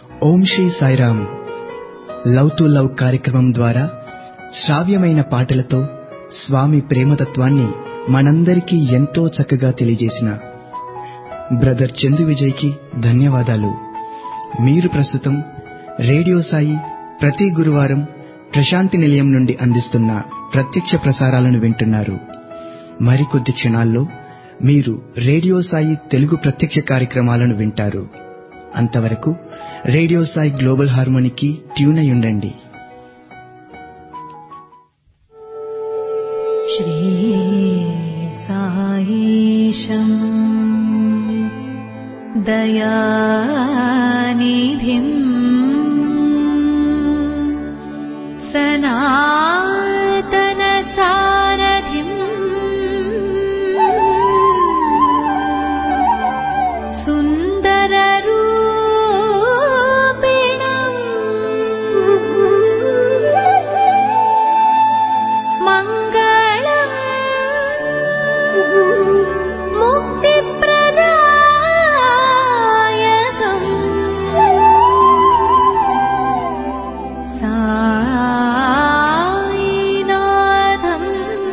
Om Sri Sairam love to love కార్యక్రమం ద్వారా శ్రావ్యమైన పాటలతో స్వామి ప్రేమతత్వాన్ని మనందరికీ ఎంతో చక్కగా తెలియజేసిన బ్రదర్ చందు విజయ్కి ధన్యవాదాలు మీరు ప్రస్తుతం రేడియో సాయి ప్రతి గురువారం ప్రశాంతి నిలయం నుండి అందిస్తున్న ప్రత్యక్ష ప్రసారాలను వింటున్నారు మరికొద్ది క్షణాల్లో మీరు రేడియో సాయి తెలుగు ప్రత్యక్ష కార్యక్రమాలను వింటారు అంతవరకు రేడియో సాయి గ్లోబల్ హార్మోనికి ట్యూన్ అయి ఉండండి श्रीसायीशम् दयानिधिम् सनातनसारथिम् सुन्दररूपिणम् मङ्गलम् मुक्तिप्रदायकम् सायिनाथम्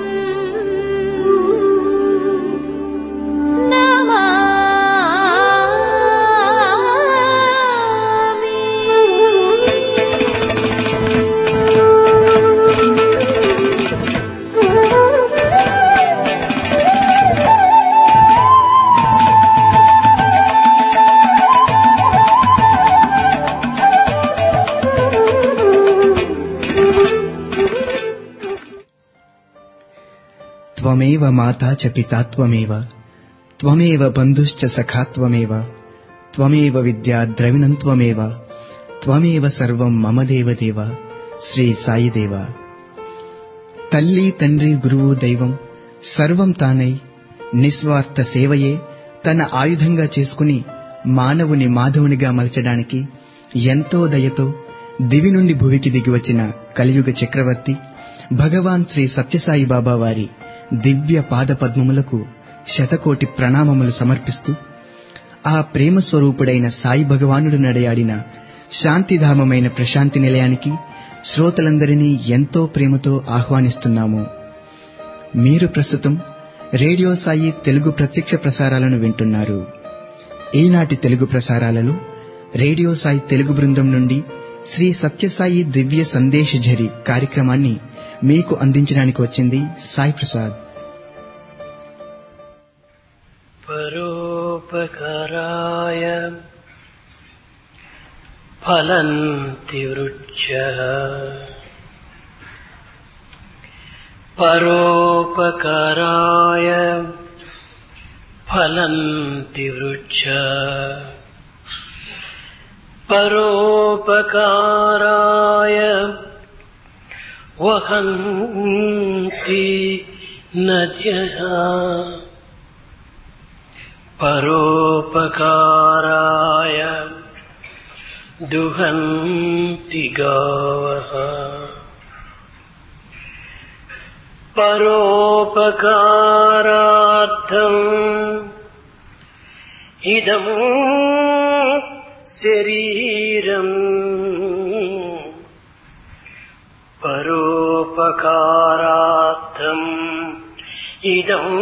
త్వమేవ మాతా చ పితా త్వమేవ త్వమేవ బంధుశ్చ సఖా త్వమేవ త్వమేవ విద్యా ద్రవిణం త్వమేవ త్వమేవ సర్వం మమ దేవదేవ శ్రీ సాయిదేవ తల్లి తండ్రి గురువు దైవం సర్వం తానై నిస్వార్థ సేవయే తన ఆయుధంగా చేసుకుని మానవుని మాధవునిగా మలచడానికి ఎంతో దయతో దివి నుండి భువికి దిగివచ్చిన కలియుగ చక్రవర్తి భగవాన్ శ్రీ సత్యసాయి బాబా వారి దివ్య పాద పద్మములకు శతకోటి ప్రణామములు సమర్పిస్తూ ఆ ప్రేమ స్వరూపుడైన సాయి భగవానుడు నడయాడిన శాంతిధామమైన ప్రశాంతి నిలయానికి శ్రోతలందరినీ ఎంతో ప్రేమతో ఆహ్వానిస్తున్నాము మీరు ప్రస్తుతం రేడియో సాయి తెలుగు ప్రత్యక్ష ప్రసారాలను వింటున్నారు ఈనాటి తెలుగు ప్రసారాలలో రేడియో సాయి తెలుగు బృందం నుండి శ్రీ సత్యసాయి దివ్య సందేశ ఝరి కార్యక్రమాన్ని మీకు అందించడానికి వచ్చింది సాయి ప్రసాద్ परोपकाराय फलन्ति वृक्षः परोपकाराय फलन्ति वृक्ष परोपकाराय वहन्ति नद्यः परोपकाराय दुहन्ति गावः परोपकारार्थम् इदम् शरीरम् परोपकारार्थम् इदम्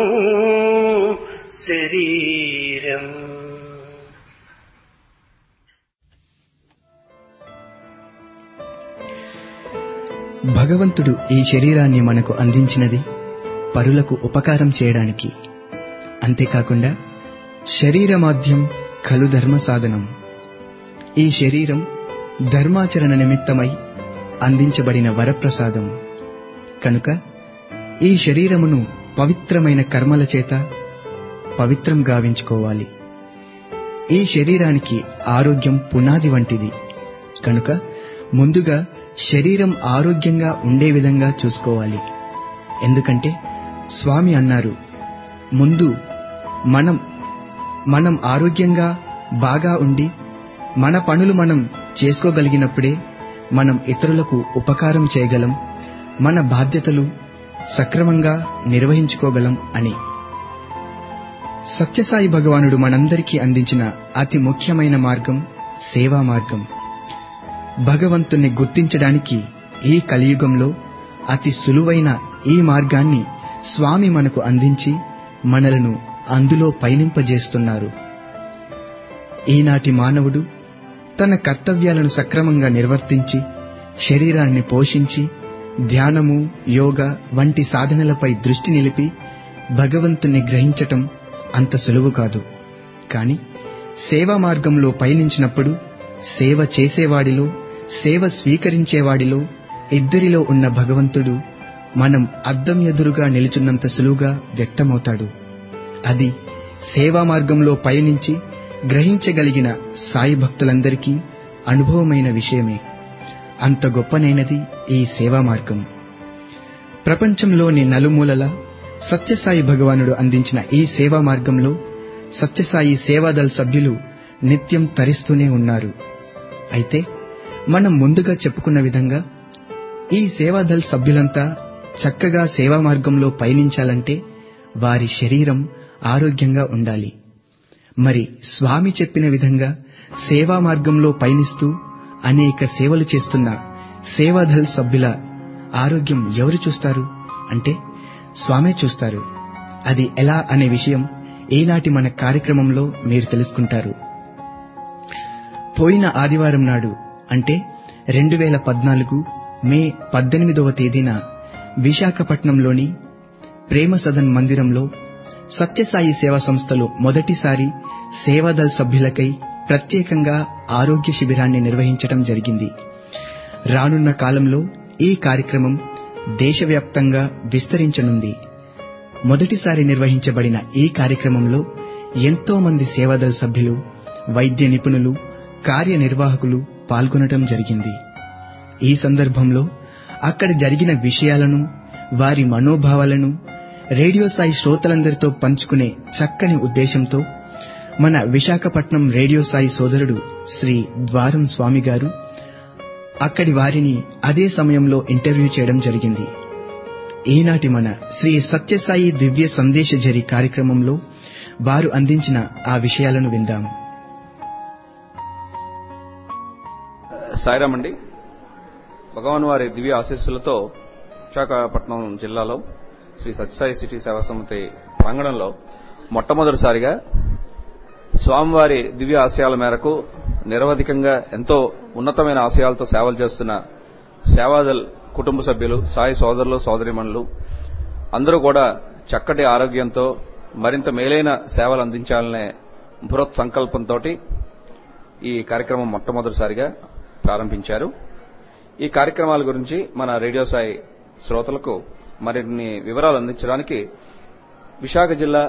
శరీరం భగవంతుడు ఈ శరీరాన్ని మనకు అందించినది పరులకు ఉపకారం చేయడానికి అంతేకాకుండా శరీరమాధ్యం ఖలు ధర్మ సాధనం ఈ శరీరం ధర్మాచరణ నిమిత్తమై అందించబడిన వరప్రసాదం కనుక ఈ శరీరమును పవిత్రమైన కర్మల చేత పవిత్రం గావించుకోవాలి ఈ శరీరానికి ఆరోగ్యం పునాది వంటిది కనుక ముందుగా శరీరం ఆరోగ్యంగా ఉండే విధంగా చూసుకోవాలి ఎందుకంటే స్వామి అన్నారు ముందు మనం మనం ఆరోగ్యంగా బాగా ఉండి మన పనులు మనం చేసుకోగలిగినప్పుడే మనం ఇతరులకు ఉపకారం చేయగలం మన బాధ్యతలు సక్రమంగా నిర్వహించుకోగలం అని సత్యసాయి భగవానుడు మనందరికీ అందించిన అతి ముఖ్యమైన మార్గం సేవా మార్గం భగవంతుణ్ణి గుర్తించడానికి ఈ కలియుగంలో అతి సులువైన ఈ మార్గాన్ని స్వామి మనకు అందించి మనలను అందులో పయనింపజేస్తున్నారు ఈనాటి మానవుడు తన కర్తవ్యాలను సక్రమంగా నిర్వర్తించి శరీరాన్ని పోషించి ధ్యానము యోగ వంటి సాధనలపై దృష్టి నిలిపి భగవంతుని గ్రహించటం అంత సులువు కాదు కాని సేవా మార్గంలో పయనించినప్పుడు సేవ చేసేవాడిలో సేవ స్వీకరించేవాడిలో ఇద్దరిలో ఉన్న భగవంతుడు మనం అద్దం ఎదురుగా నిలుచున్నంత సులువుగా వ్యక్తమవుతాడు అది సేవా మార్గంలో పయనించి గ్రహించగలిగిన సాయి భక్తులందరికీ అనుభవమైన విషయమే అంత గొప్పనైనది ఈ సేవా మార్గం ప్రపంచంలోని నలుమూలల సత్యసాయి భగవానుడు అందించిన ఈ సేవా మార్గంలో సత్యసాయి సేవాదల్ సభ్యులు నిత్యం తరిస్తూనే ఉన్నారు అయితే మనం ముందుగా చెప్పుకున్న విధంగా ఈ సేవాదల్ సభ్యులంతా చక్కగా సేవా మార్గంలో పయనించాలంటే వారి శరీరం ఆరోగ్యంగా ఉండాలి మరి స్వామి చెప్పిన విధంగా సేవా మార్గంలో పయనిస్తూ అనేక సేవలు చేస్తున్న సేవాదల్ సభ్యుల ఆరోగ్యం ఎవరు చూస్తారు అంటే స్వామే చూస్తారు అది ఎలా అనే విషయం ఈనాటి మన కార్యక్రమంలో మీరు తెలుసుకుంటారు పోయిన ఆదివారం నాడు అంటే రెండు వేల పద్నాలుగు మే పద్దెనిమిదవ తేదీన విశాఖపట్నంలోని ప్రేమ సదన్ మందిరంలో సత్యసాయి సేవా సంస్థలు మొదటిసారి సేవాదల్ సభ్యులకై ప్రత్యేకంగా ఆరోగ్య శిబిరాన్ని నిర్వహించడం జరిగింది రానున్న కాలంలో ఈ కార్యక్రమం దేశవ్యాప్తంగా విస్తరించనుంది మొదటిసారి నిర్వహించబడిన ఈ కార్యక్రమంలో ఎంతో మంది సేవాదల్ సభ్యులు వైద్య నిపుణులు కార్యనిర్వాహకులు పాల్గొనడం జరిగింది ఈ సందర్భంలో అక్కడ జరిగిన విషయాలను వారి మనోభావాలను రేడియో సాయి శ్రోతలందరితో పంచుకునే చక్కని ఉద్దేశంతో మన విశాఖపట్నం రేడియో సాయి సోదరుడు శ్రీ ద్వారం స్వామి గారు అక్కడి వారిని అదే సమయంలో ఇంటర్వ్యూ చేయడం జరిగింది ఈనాటి మన శ్రీ సత్యసాయి దివ్య సందేశ జరి కార్యక్రమంలో వారు అందించిన ఆ విషయాలను విందాం సాయిరామ్ అండి భగవాన్ వారి దివ్య ఆశీస్సులతో విశాఖపట్నం జిల్లాలో శ్రీ సత్యసాయి సిటీ సేవా సమితి ప్రాంగణంలో మొట్టమొదటిసారిగా స్వామివారి దివ్య ఆశయాల మేరకు నిరవధికంగా ఎంతో ఉన్నతమైన ఆశయాలతో సేవలు చేస్తున్న సేవాదల్ కుటుంబ సభ్యులు సాయి సోదరులు సోదరిమణులు అందరూ కూడా చక్కటి ఆరోగ్యంతో మరింత మేలైన సేవలు అందించాలనే బృహత్ సంకల్పంతో ఈ కార్యక్రమం మొట్టమొదటిసారిగా ప్రారంభించారు ఈ కార్యక్రమాల గురించి మన రేడియో సాయి శ్రోతలకు మరిన్ని వివరాలు అందించడానికి విశాఖ జిల్లా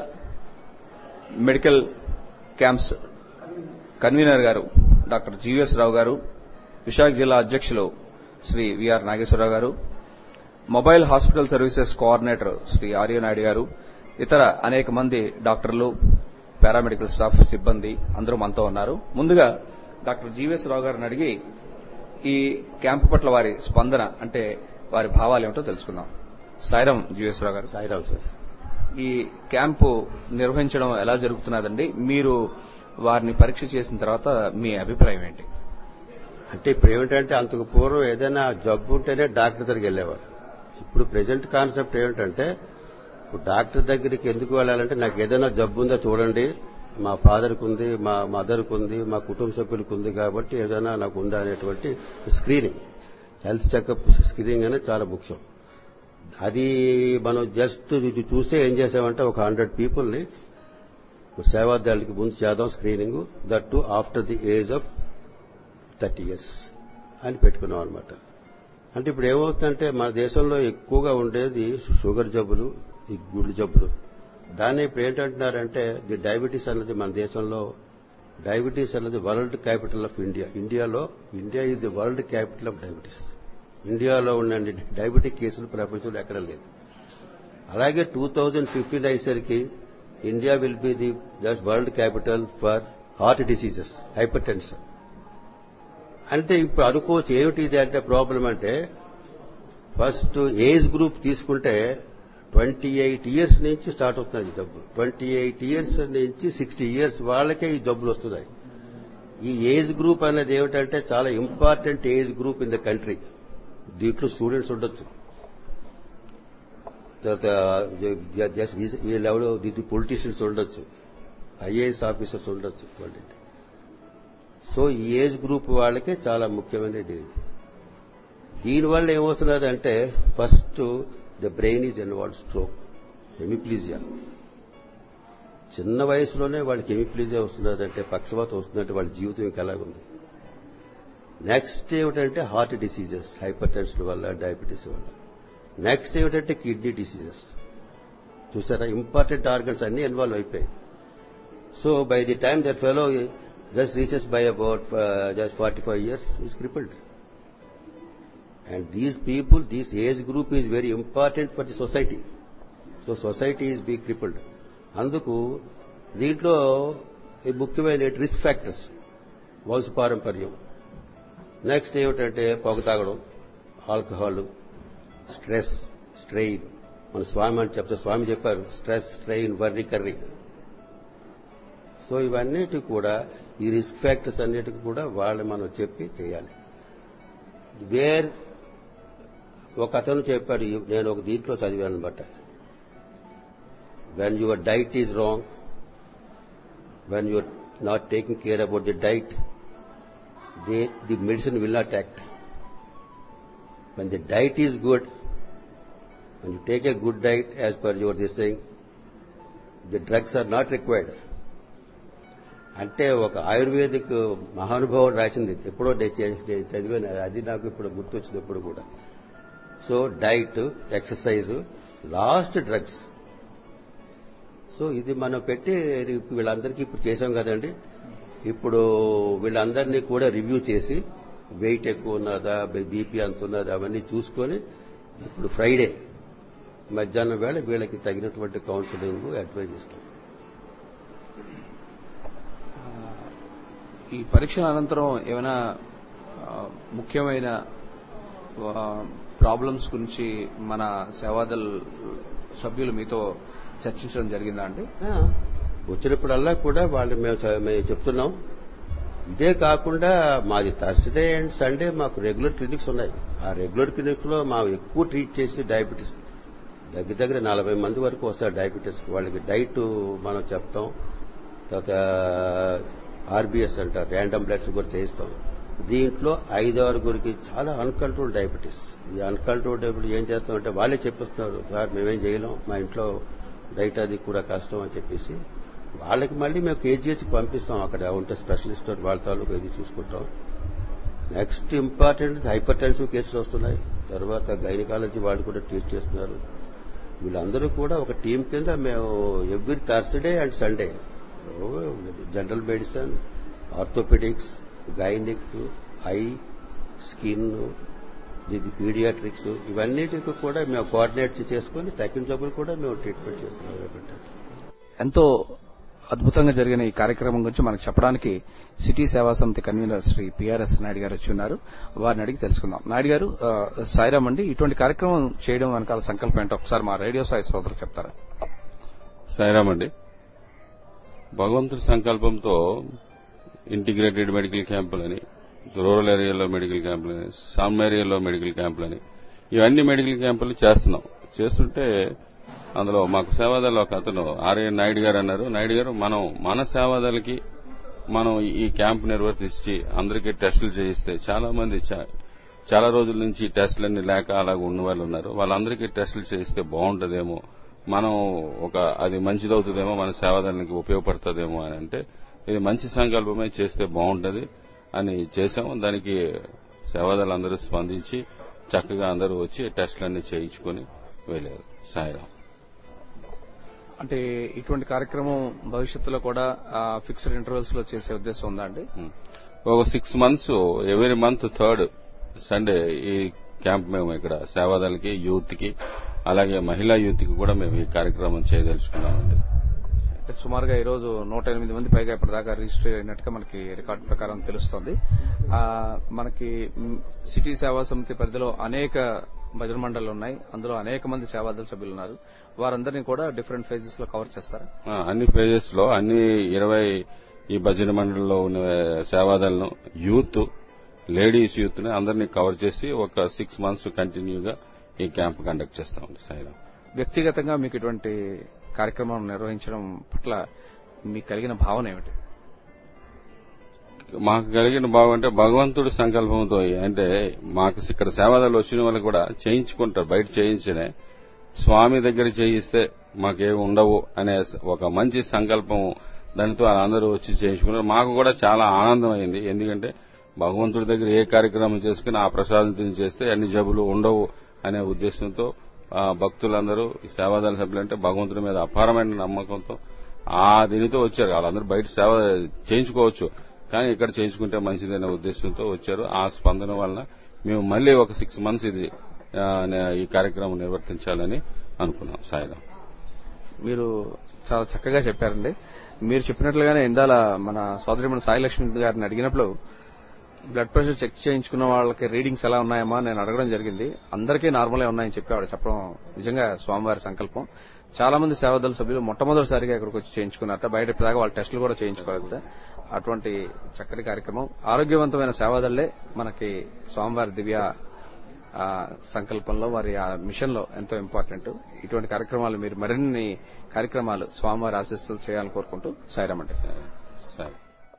మెడికల్ క్యాంప్స్ కన్వీనర్ గారు డాక్టర్ జీవీఎస్ రావు గారు విశాఖ జిల్లా అధ్యక్షులు శ్రీ విఆర్ నాగేశ్వరరావు గారు mobile hospital services coordinator Sri Arya Naidu గారు ఇతర అనేక మంది డాక్టర్లు పారామెడికల్ స్టాఫ్ సిబ్బంది అందరూ మనతో ఉన్నారు ముందుగా డాక్టర్ జీవీఎస్ రావు గారిని అడిగి ఈ క్యాంపు పట్ల వారి స్పందన అంటే వారి భావాలు ఏమిటో తెలుసుకుందాం సాయిరాం జీవీఎస్ రావు గారు సాయిరామ్ సార్ ఈ క్యాంపు నిర్వహించడం ఎలా జరుగుతున్నదండి మీరు వారిని పరీక్ష చేసిన తర్వాత మీ అభిప్రాయం ఏంటి అంటే ఇప్పుడు ఏమిటంటే అంతకు పూర్వం ఏదైనా జబ్బు ఉంటేనే డాక్టర్ దగ్గరికి వెళ్ళేవారు ఇప్పుడు ప్రెజెంట్ కాన్సెప్ట్ ఏమిటంటే ఇప్పుడు డాక్టర్ దగ్గరికి ఎందుకు వెళ్ళాలంటే నాకు ఏదైనా జబ్బు ఉందో చూడండి మా ఫాదర్కి ఉంది మా మదర్కి ఉంది మా కుటుంబ సభ్యులకు ఉంది కాబట్టి ఏదైనా నాకు ఉందా అనేటువంటి స్క్రీనింగ్ హెల్త్ చెకప్ స్క్రీనింగ్ అనేది చాలా ముఖ్యం అది మనం జస్ట్ ఇది చూస్తే ఏం చేసామంటే ఒక హండ్రెడ్ పీపుల్ని సేవాదాలకి ముందు చేద్దాం screening that to after the age of thirty years అని పెట్టుకున్నాం అనమాట అంటే ఇప్పుడు ఏమవుతుందంటే మన దేశంలో ఎక్కువగా ఉండేది షుగర్ జబ్బులు ఈ గుండె జబ్బులు దాన్ని ఇప్పుడు ఏంటంటున్నారంటే ది డయాబెటీస్ అన్నది మన దేశంలో డయాబెటీస్ అన్నది వరల్డ్ క్యాపిటల్ ఆఫ్ ఇండియా ఇండియాలో India is the world capital of diabetes ఇండియాలో ఉన్న డయాబెటిక్ కేసులు ప్రపంచంలో ఎక్కడ లేదు అలాగే టూ థౌజండ్ ఫిఫ్టీన్ అయ్యేసరికి India will be the just world capital for heart diseases hypertension అంటే ఇప్పుడు అనుకోవచ్చు ఏమిటి ఇది అంటే ప్రాబ్లం అంటే ఫస్ట్ ఏజ్ గ్రూప్ తీసుకుంటే ట్వంటీ ఎయిట్ ఇయర్స్ నుంచి స్టార్ట్ అవుతుంది ఈ జబ్బు ట్వంటీ ఎయిట్ ఇయర్స్ నుంచి సిక్స్టీ ఇయర్స్ వాళ్ళకే ఈ జబ్బులు వస్తున్నాయి ఈ ఏజ్ గ్రూప్ అనేది ఏమిటంటే చాలా important age group in the country దీంట్లో స్టూడెంట్స్ ఉండొచ్చు తర్వాత జస్ట్ వీళ్ళెవడో దీంట్లో పొలిటీషియన్స్ ఉండొచ్చు ఐఏఎస్ ఆఫీసర్స్ ఉండొచ్చు వాళ్ళు సో ఈ ఏజ్ గ్రూప్ వాళ్ళకే చాలా ముఖ్యమైనది ఇది దీనివల్ల ఏమవుతున్నది అంటే first the brain is involve stroke hemiplegia చిన్న వయసులోనే వాళ్ళకి హెమిప్లీజియా వస్తున్నది అంటే పక్షవాతం వస్తుందంటే వాళ్ళ జీవితం ఇంకా ఎలాగుంది నెక్స్ట్ ఏమిటంటే హార్ట్ డిసీజెస్ హైపర్ టెన్షన్ వల్ల డయాబెటీస్ వల్ల నెక్స్ట్ ఏమిటంటే కిడ్నీ డిసీజెస్ చూసారా ఇంపార్టెంట్ ఆర్గన్స్ అన్ని ఇన్వాల్వ్ అయిపోయాయి so by the time that fellow just reaches by about just forty five years is crippled and these people these age group is very important for the society so society is be crippled అందుకు దీంట్లో ఈ ముఖ్యమైన risk factors వంశపారంపర్యం next ఏమిటంటే పొగ తాగడం alcohol stress strain మన స్వామి అని చెప్తే స్వామి చెప్పారు stress strain worry curry so ఇవన్నిటి కూడా ఈ రిస్క్ ఫ్యాక్టర్స్ అన్నిటికి కూడా వాళ్ళు మనం చెప్పి చేయాలి వేర్ ఒక అతను చెప్పాడు ఈ- నేను ఒక దీంట్లో చదివాను అనమాట when your diet is wrong when your not taking care about the diet the the medicine will not act when the diet is good when you take a good diet as per your this thing the drugs are not required అంటే ఒక ayurvedic మహానుభావుడు రాసింది ఎప్పుడో నేను చే- నేను చదివాను అది నాకు ఇప్పుడు గుర్తొచ్చింది ఎప్పుడు కూడా so diet exercise last drugs so ఇది మనం పెట్టి వీళ్ళందరికీ ఇప్పుడు చేశాం కదండి ఇప్పుడు వీళ్ళందరినీ కూడా రివ్యూ చేసి వెయిట్ ఎక్కువ ఉన్నదా బీపీ అంత ఉన్నదా అవన్నీ చూసుకొని ఇప్పుడు ఫ్రైడే మధ్యాహ్నం వేళ వీళ్ళకి తగినటువంటి కౌన్సిలింగ్ అడ్వైజ్ ఇస్తాం ఈ పరీక్షల అనంతరం ఏమైనా ఆ, ముఖ్యమైన ప్రాబ్లమ్స్ గురించి మన సేవాదల్ సభ్యులు మీతో చర్చించడం జరిగిందా అండి వచ్చినప్పుడల్లా కూడా వాళ్ళు మేము చ- మేము చెప్తున్నాం ఇదే కాకుండా మాది థర్స్డే అండ్ సండే మాకు రెగ్యులర్ క్లినిక్స్ ఉన్నాయి ఆ రెగ్యులర్ క్లినిక్స్ లో మా ఎక్కువ ట్రీట్ చేసి డయాబెటీస్ దగ్గర దగ్గర నలభై మంది వరకు వస్తారు డయాబెటీస్ వాళ్ళకి డైట్ మనం చెప్తాం తర్వాత ఆర్బిఎస్ అంటారు ర్యాండమ్ బ్లడ్ షుగర్ చేయిస్తాం దీంట్లో ఐదు ఆరుగురికి చాలా అన్కంట్రోల్ డయాబెటీస్ ఈ అన్కంట్రోల్ డయాబెటీస్ ఏం చేస్తామంటే వాళ్ళే చెప్పిస్తున్నారు సార్ మేమేం చేయలేం మా ఇంట్లో డైట్ అది కూడా కష్టం అని చెప్పేసి వాళ్ళకి మళ్ళీ మేము కేజీహెచ్కి పంపిస్తాం అక్కడ ఉంటే స్పెషలిస్ట్ తోటి వాళ్ళ తాలూకు ఇది చూసుకుంటాం నెక్స్ట్ ఇంపార్టెంట్ హైపర్ టెన్సివ్ కేసులు వస్తున్నాయి తర్వాత గైనకాలజీ వాళ్ళు కూడా ట్రీట్ చేస్తున్నారు వీళ్ళందరూ కూడా ఒక టీం కింద మేము every Thursday and Sunday general medicine orthopaedics gynaec eye skin ఇది పీడియాట్రిక్స్ ఇవన్నిటికి కూడా మేము కోఆర్డినేట్ చేసుకుని తగ్గిన జబ్బులు కూడా మేము ట్రీట్మెంట్ చేస్తున్నాం ఎంతో అద్భుతంగా జరిగిన ఈ కార్యక్రమం గురించి మనకు చెప్పడానికి సిటీ సేవా సమితి కన్వీనర్ శ్రీ పిఆర్ఎస్ నాయుడు గారు వచ్చి ఉన్నారు వారిని అడిగి తెలుసుకుందాం నాయుడు గారు ఆ, సాయిరామ్ అండి ఇటువంటి కార్యక్రమం చేయడం వెనకాల సంకల్పం ఏంటో ఒకసారి మా రేడియో సాయి శ్రోతలు చెప్తారా సాయిరామ్ అండి భగవంతుడి సంకల్పంతో ఇంటిగ్రేటెడ్ మెడికల్ క్యాంపులని రూరల్ ఏరియాలో మెడికల్ క్యాంపులని సమ్ ఏరియాలో మెడికల్ క్యాంపులని ఇవన్నీ మెడికల్ క్యాంపులు చేస్తున్నాం చేస్తుంటే అందులో మాకు సేవాదళ ఒక అతను ఆర్ఏ నాయుడు గారు అన్నారు నాయుడు గారు మనం మన సేవాదళకి మనం ఈ క్యాంప్ నిర్వర్తించి అందరికీ టెస్టులు చేయిస్తే చాలా మంది చా- చాలా రోజుల నుంచి ఈ టెస్టులన్నీ లేక అలాగ ఉన్న వాళ్ళు ఉన్నారు వాళ్ళందరికీ టెస్టులు చేయిస్తే బాగుంటుందేమో మనం ఒక అది మంచిదవుతుందేమో మన సేవాదళానికి ఉపయోగపడుతుందేమో అని అంటే ఇది మంచి సంకల్పమే చేస్తే బాగుంటది అని చేశాము దానికి సేవాదళ అందరూ స్పందించి చక్కగా అందరూ వచ్చి టెస్టులన్నీ చేయించుకొని వెళ్ళారు సాయిరాం అంటే ఇటువంటి కార్యక్రమం భవిష్యత్తులో కూడా ఫిక్స్డ్ ఇంటర్వెల్స్ లో చేసే ఉద్దేశం ఉందా అండి ఉమ్. ఒక six months every month third Sunday ఈ క్యాంప్ మేము ఇక్కడ సేవాదళకి యూత్ కి అలాగే మహిళా యూత్ కి కూడా మేము ఈ కార్యక్రమం చేయదలుచుకున్నామండి అంటే సుమారుగా ఈ రోజు నూట ఎనిమిది మంది పైగా ఇప్పటిదాకా రిజిస్టర్ అయినట్టుగా మనకి రికార్డు ప్రకారం తెలుస్తోంది ఆ, మనకి మ్, సిటీ సేవా సమితి పరిధిలో అనేక భజన మండళ్ళు ఉన్నాయి అందులో అనేక మంది సేవాదళ సభ్యులు ఉన్నారు వారందరినీ కూడా డిఫరెంట్ ఫేజెస్ లో కవర్ చేస్తారా ఆ, అన్ని పేజెస్ లో అన్ని ఇరవై ఈ భజన మండలిలో ఉన్న సేవాదాలను యూత్ లేడీస్ యూత్ ని అందరినీ కవర్ చేసి ఒక సిక్స్ మంత్స్ కంటిన్యూగా ఈ క్యాంప్ కండక్ట్ చేస్తామండి సాయిరాం వ్యక్తిగతంగా మీకు ఇటువంటి కార్యక్రమం నిర్వహించడం పట్ల మీకు కలిగిన భావన ఏమిటి మాకు కలిగిన భావం అంటే భగవంతుడి సంకల్పంతో అంటే మాకు ఇక్కడ సేవాదాలు వచ్చిన వాళ్ళు కూడా చేయించుకుంటారు బయట చేయించనే స్వామి దగ్గర చేయిస్తే మాకేమి ఉండవు అనే ఒక మంచి సంకల్పం దానితో అందరూ వచ్చి చేయించుకున్నారు మాకు కూడా చాలా ఆనందం అయింది ఎందుకంటే భగవంతుడి దగ్గర ఏ కార్యక్రమం చేసుకుని ఆ ప్రసాదం తిని చేస్తే అన్ని జబ్బులు ఉండవు అనే ఉద్దేశంతో ఆ భక్తులందరూ ఈ సేవాదాల సభ్యులు అంటే భగవంతుడి మీద అపారమైన నమ్మకంతో ఆ దీనితో వచ్చారు వాళ్ళందరూ బయట సేవ చేయించుకోవచ్చు కానీ ఇక్కడ చేయించుకుంటే మంచిదనే ఉద్దేశంతో వచ్చారు ఆ స్పందన వలన మేము మళ్ళీ ఒక సిక్స్ మంత్స్ ఇది ఆ, ఈ కార్యక్రమం నిర్వర్తించాలని అనుకున్నాం సాయిరాం మీరు చాలా చక్కగా చెప్పారండి మీరు చెప్పినట్లుగానే ఇందాల మన సోదరిమణి సాయిలక్ష్మి గారిని అడిగినప్పుడు బ్లడ్ ప్రెషర్ చెక్ చేయించుకున్న వాళ్ళకి రీడింగ్స్ ఎలా ఉన్నాయమ్మా నేను అడగడం జరిగింది అందరికీ నార్మలే ఉన్నాయని చెప్పి ఆవిడ చెప్పడం నిజంగా స్వామివారి సంకల్పం చాలా మంది సేవాదళ సభ్యులు మొట్టమొదటిసారిగా ఇక్కడికి వచ్చి చేయించుకున్నారట బయట ఇప్పటిదాకా వాళ్ళ టెస్టులు కూడా చేయించుకోలేదు కదా అటువంటి చక్కటి కార్యక్రమం ఆరోగ్యవంతమైన సేవాదళ్లే మనకి స్వామివారి దివ్య ఆ, సంకల్పంలో వారి ఆ మిషన్ లో ఎంతో ఇంపార్టెంట్ ఇటువంటి కార్యక్రమాలు మీరు మరిన్ని కార్యక్రమాలు స్వామివారి ఆశీస్సులు చేయాలని కోరుకుంటూ సాయిరామంటే సరే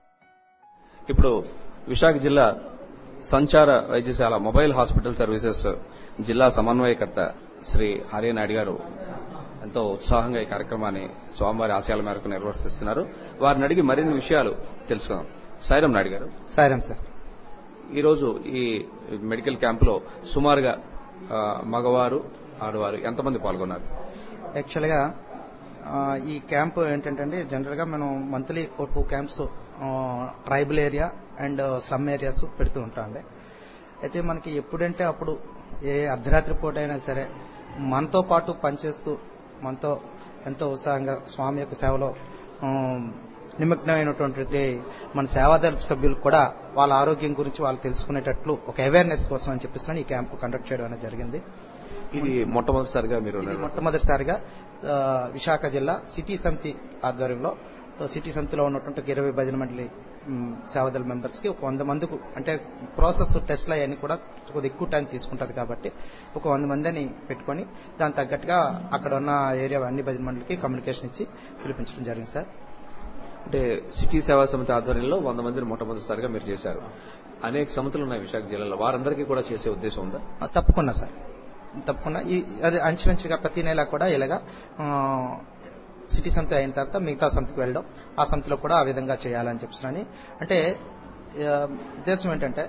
ఇప్పుడు విశాఖ జిల్లా సంచార వైద్యశాల మొబైల్ హాస్పిటల్ సర్వీసెస్ జిల్లా సమన్వయకర్త శ్రీ ఆర్యనాయుడు గారు ఎంతో ఉత్సాహంగా ఈ కార్యక్రమాన్ని స్వామివారి ఆశయాల మేరకు నిర్వర్తిస్తున్నారు వారిని అడిగి మరిన్ని విషయాలు తెలుసుకుందాం సాయిరాం నాయుడు గారు సాయిరాం సార్ ఈరోజు ఈ మెడికల్ క్యాంపులో సుమారుగా ఆ, మగవారు ఆడవారు ఎంతమంది పాల్గొన్నారు యాక్చువల్గా ఆ, ఈ క్యాంప్ ఏంటంటే అండి జనరల్గా మనం మంత్లీ ఓ two camps tribal area and slum areas పెడుతూ ఉంటాం అండి అయితే మనకి ఎప్పుడంటే అప్పుడు ఏ అర్ధరాత్రి పూట అయినా సరే మనతో పాటు పనిచేస్తూ మనతో ఎంతో ఉత్సాహంగా స్వామి యొక్క సేవలో ఆ, నిమగ్నమైనటువంటి మన సేవాదళ సభ్యులు కూడా వాళ్ళ ఆరోగ్యం గురించి వాళ్ళు తెలుసుకునేటట్లు ఒక అవేర్నెస్ కోసం అని చెప్పేసి ఈ క్యాంప్ కండక్ట్ చేయడం అనేది జరిగింది ఇది మొట్టమొదటిసారిగా మీరు ఇది నిర్వహించారు. మొట్టమొదటిసారిగా ఆ, విశాఖ జిల్లా సిటీ సమితి ఆధ్వర్యంలో ఆ, సిటీ సమితిలో ఉన్నటువంటి ఒక ఇరవై భజన మండలి మ్, సేవాదళ మెంబర్స్ కి ఒక వంద మందికి అంటే ప్రాసెస్ టెస్ట్లు అవన్నీ కూడా కొద్ది ఎక్కువ టైం తీసుకుంటది కాబట్టి ఒక వంద మందిని పెట్టుకొని దాని తగ్గట్టుగా అక్కడ ఉన్న ఏరియా అన్ని భజన మండలికి కమ్యూనికేషన్ ఇచ్చి పిలిపించడం జరిగింది సార్ అంటే సిటీ సేవా సమితి ఆధ్వర్యంలో వంద మందిని మొట్టమొదటిసారిగా మీరు చేశారు అనేక సమితులు ఉన్నాయి విశాఖ జిల్లాలో వారందరికీ కూడా చేసే ఉద్దేశం ఉందా ఆ, తప్పకుండా సార్ తప్పకుండా ఈ అది అంచులంచుగా ప్రతి నెల కూడా ఇలాగా ఆ, సిటీ సమితి అయిన తర్వాత మిగతా సమితికి వెళ్ళడం ఆ సమితిలో కూడా ఆ విధంగా చేయాలని చెప్తున్నాను అంటే ఆ, ఉద్దేశం ఏంటంటే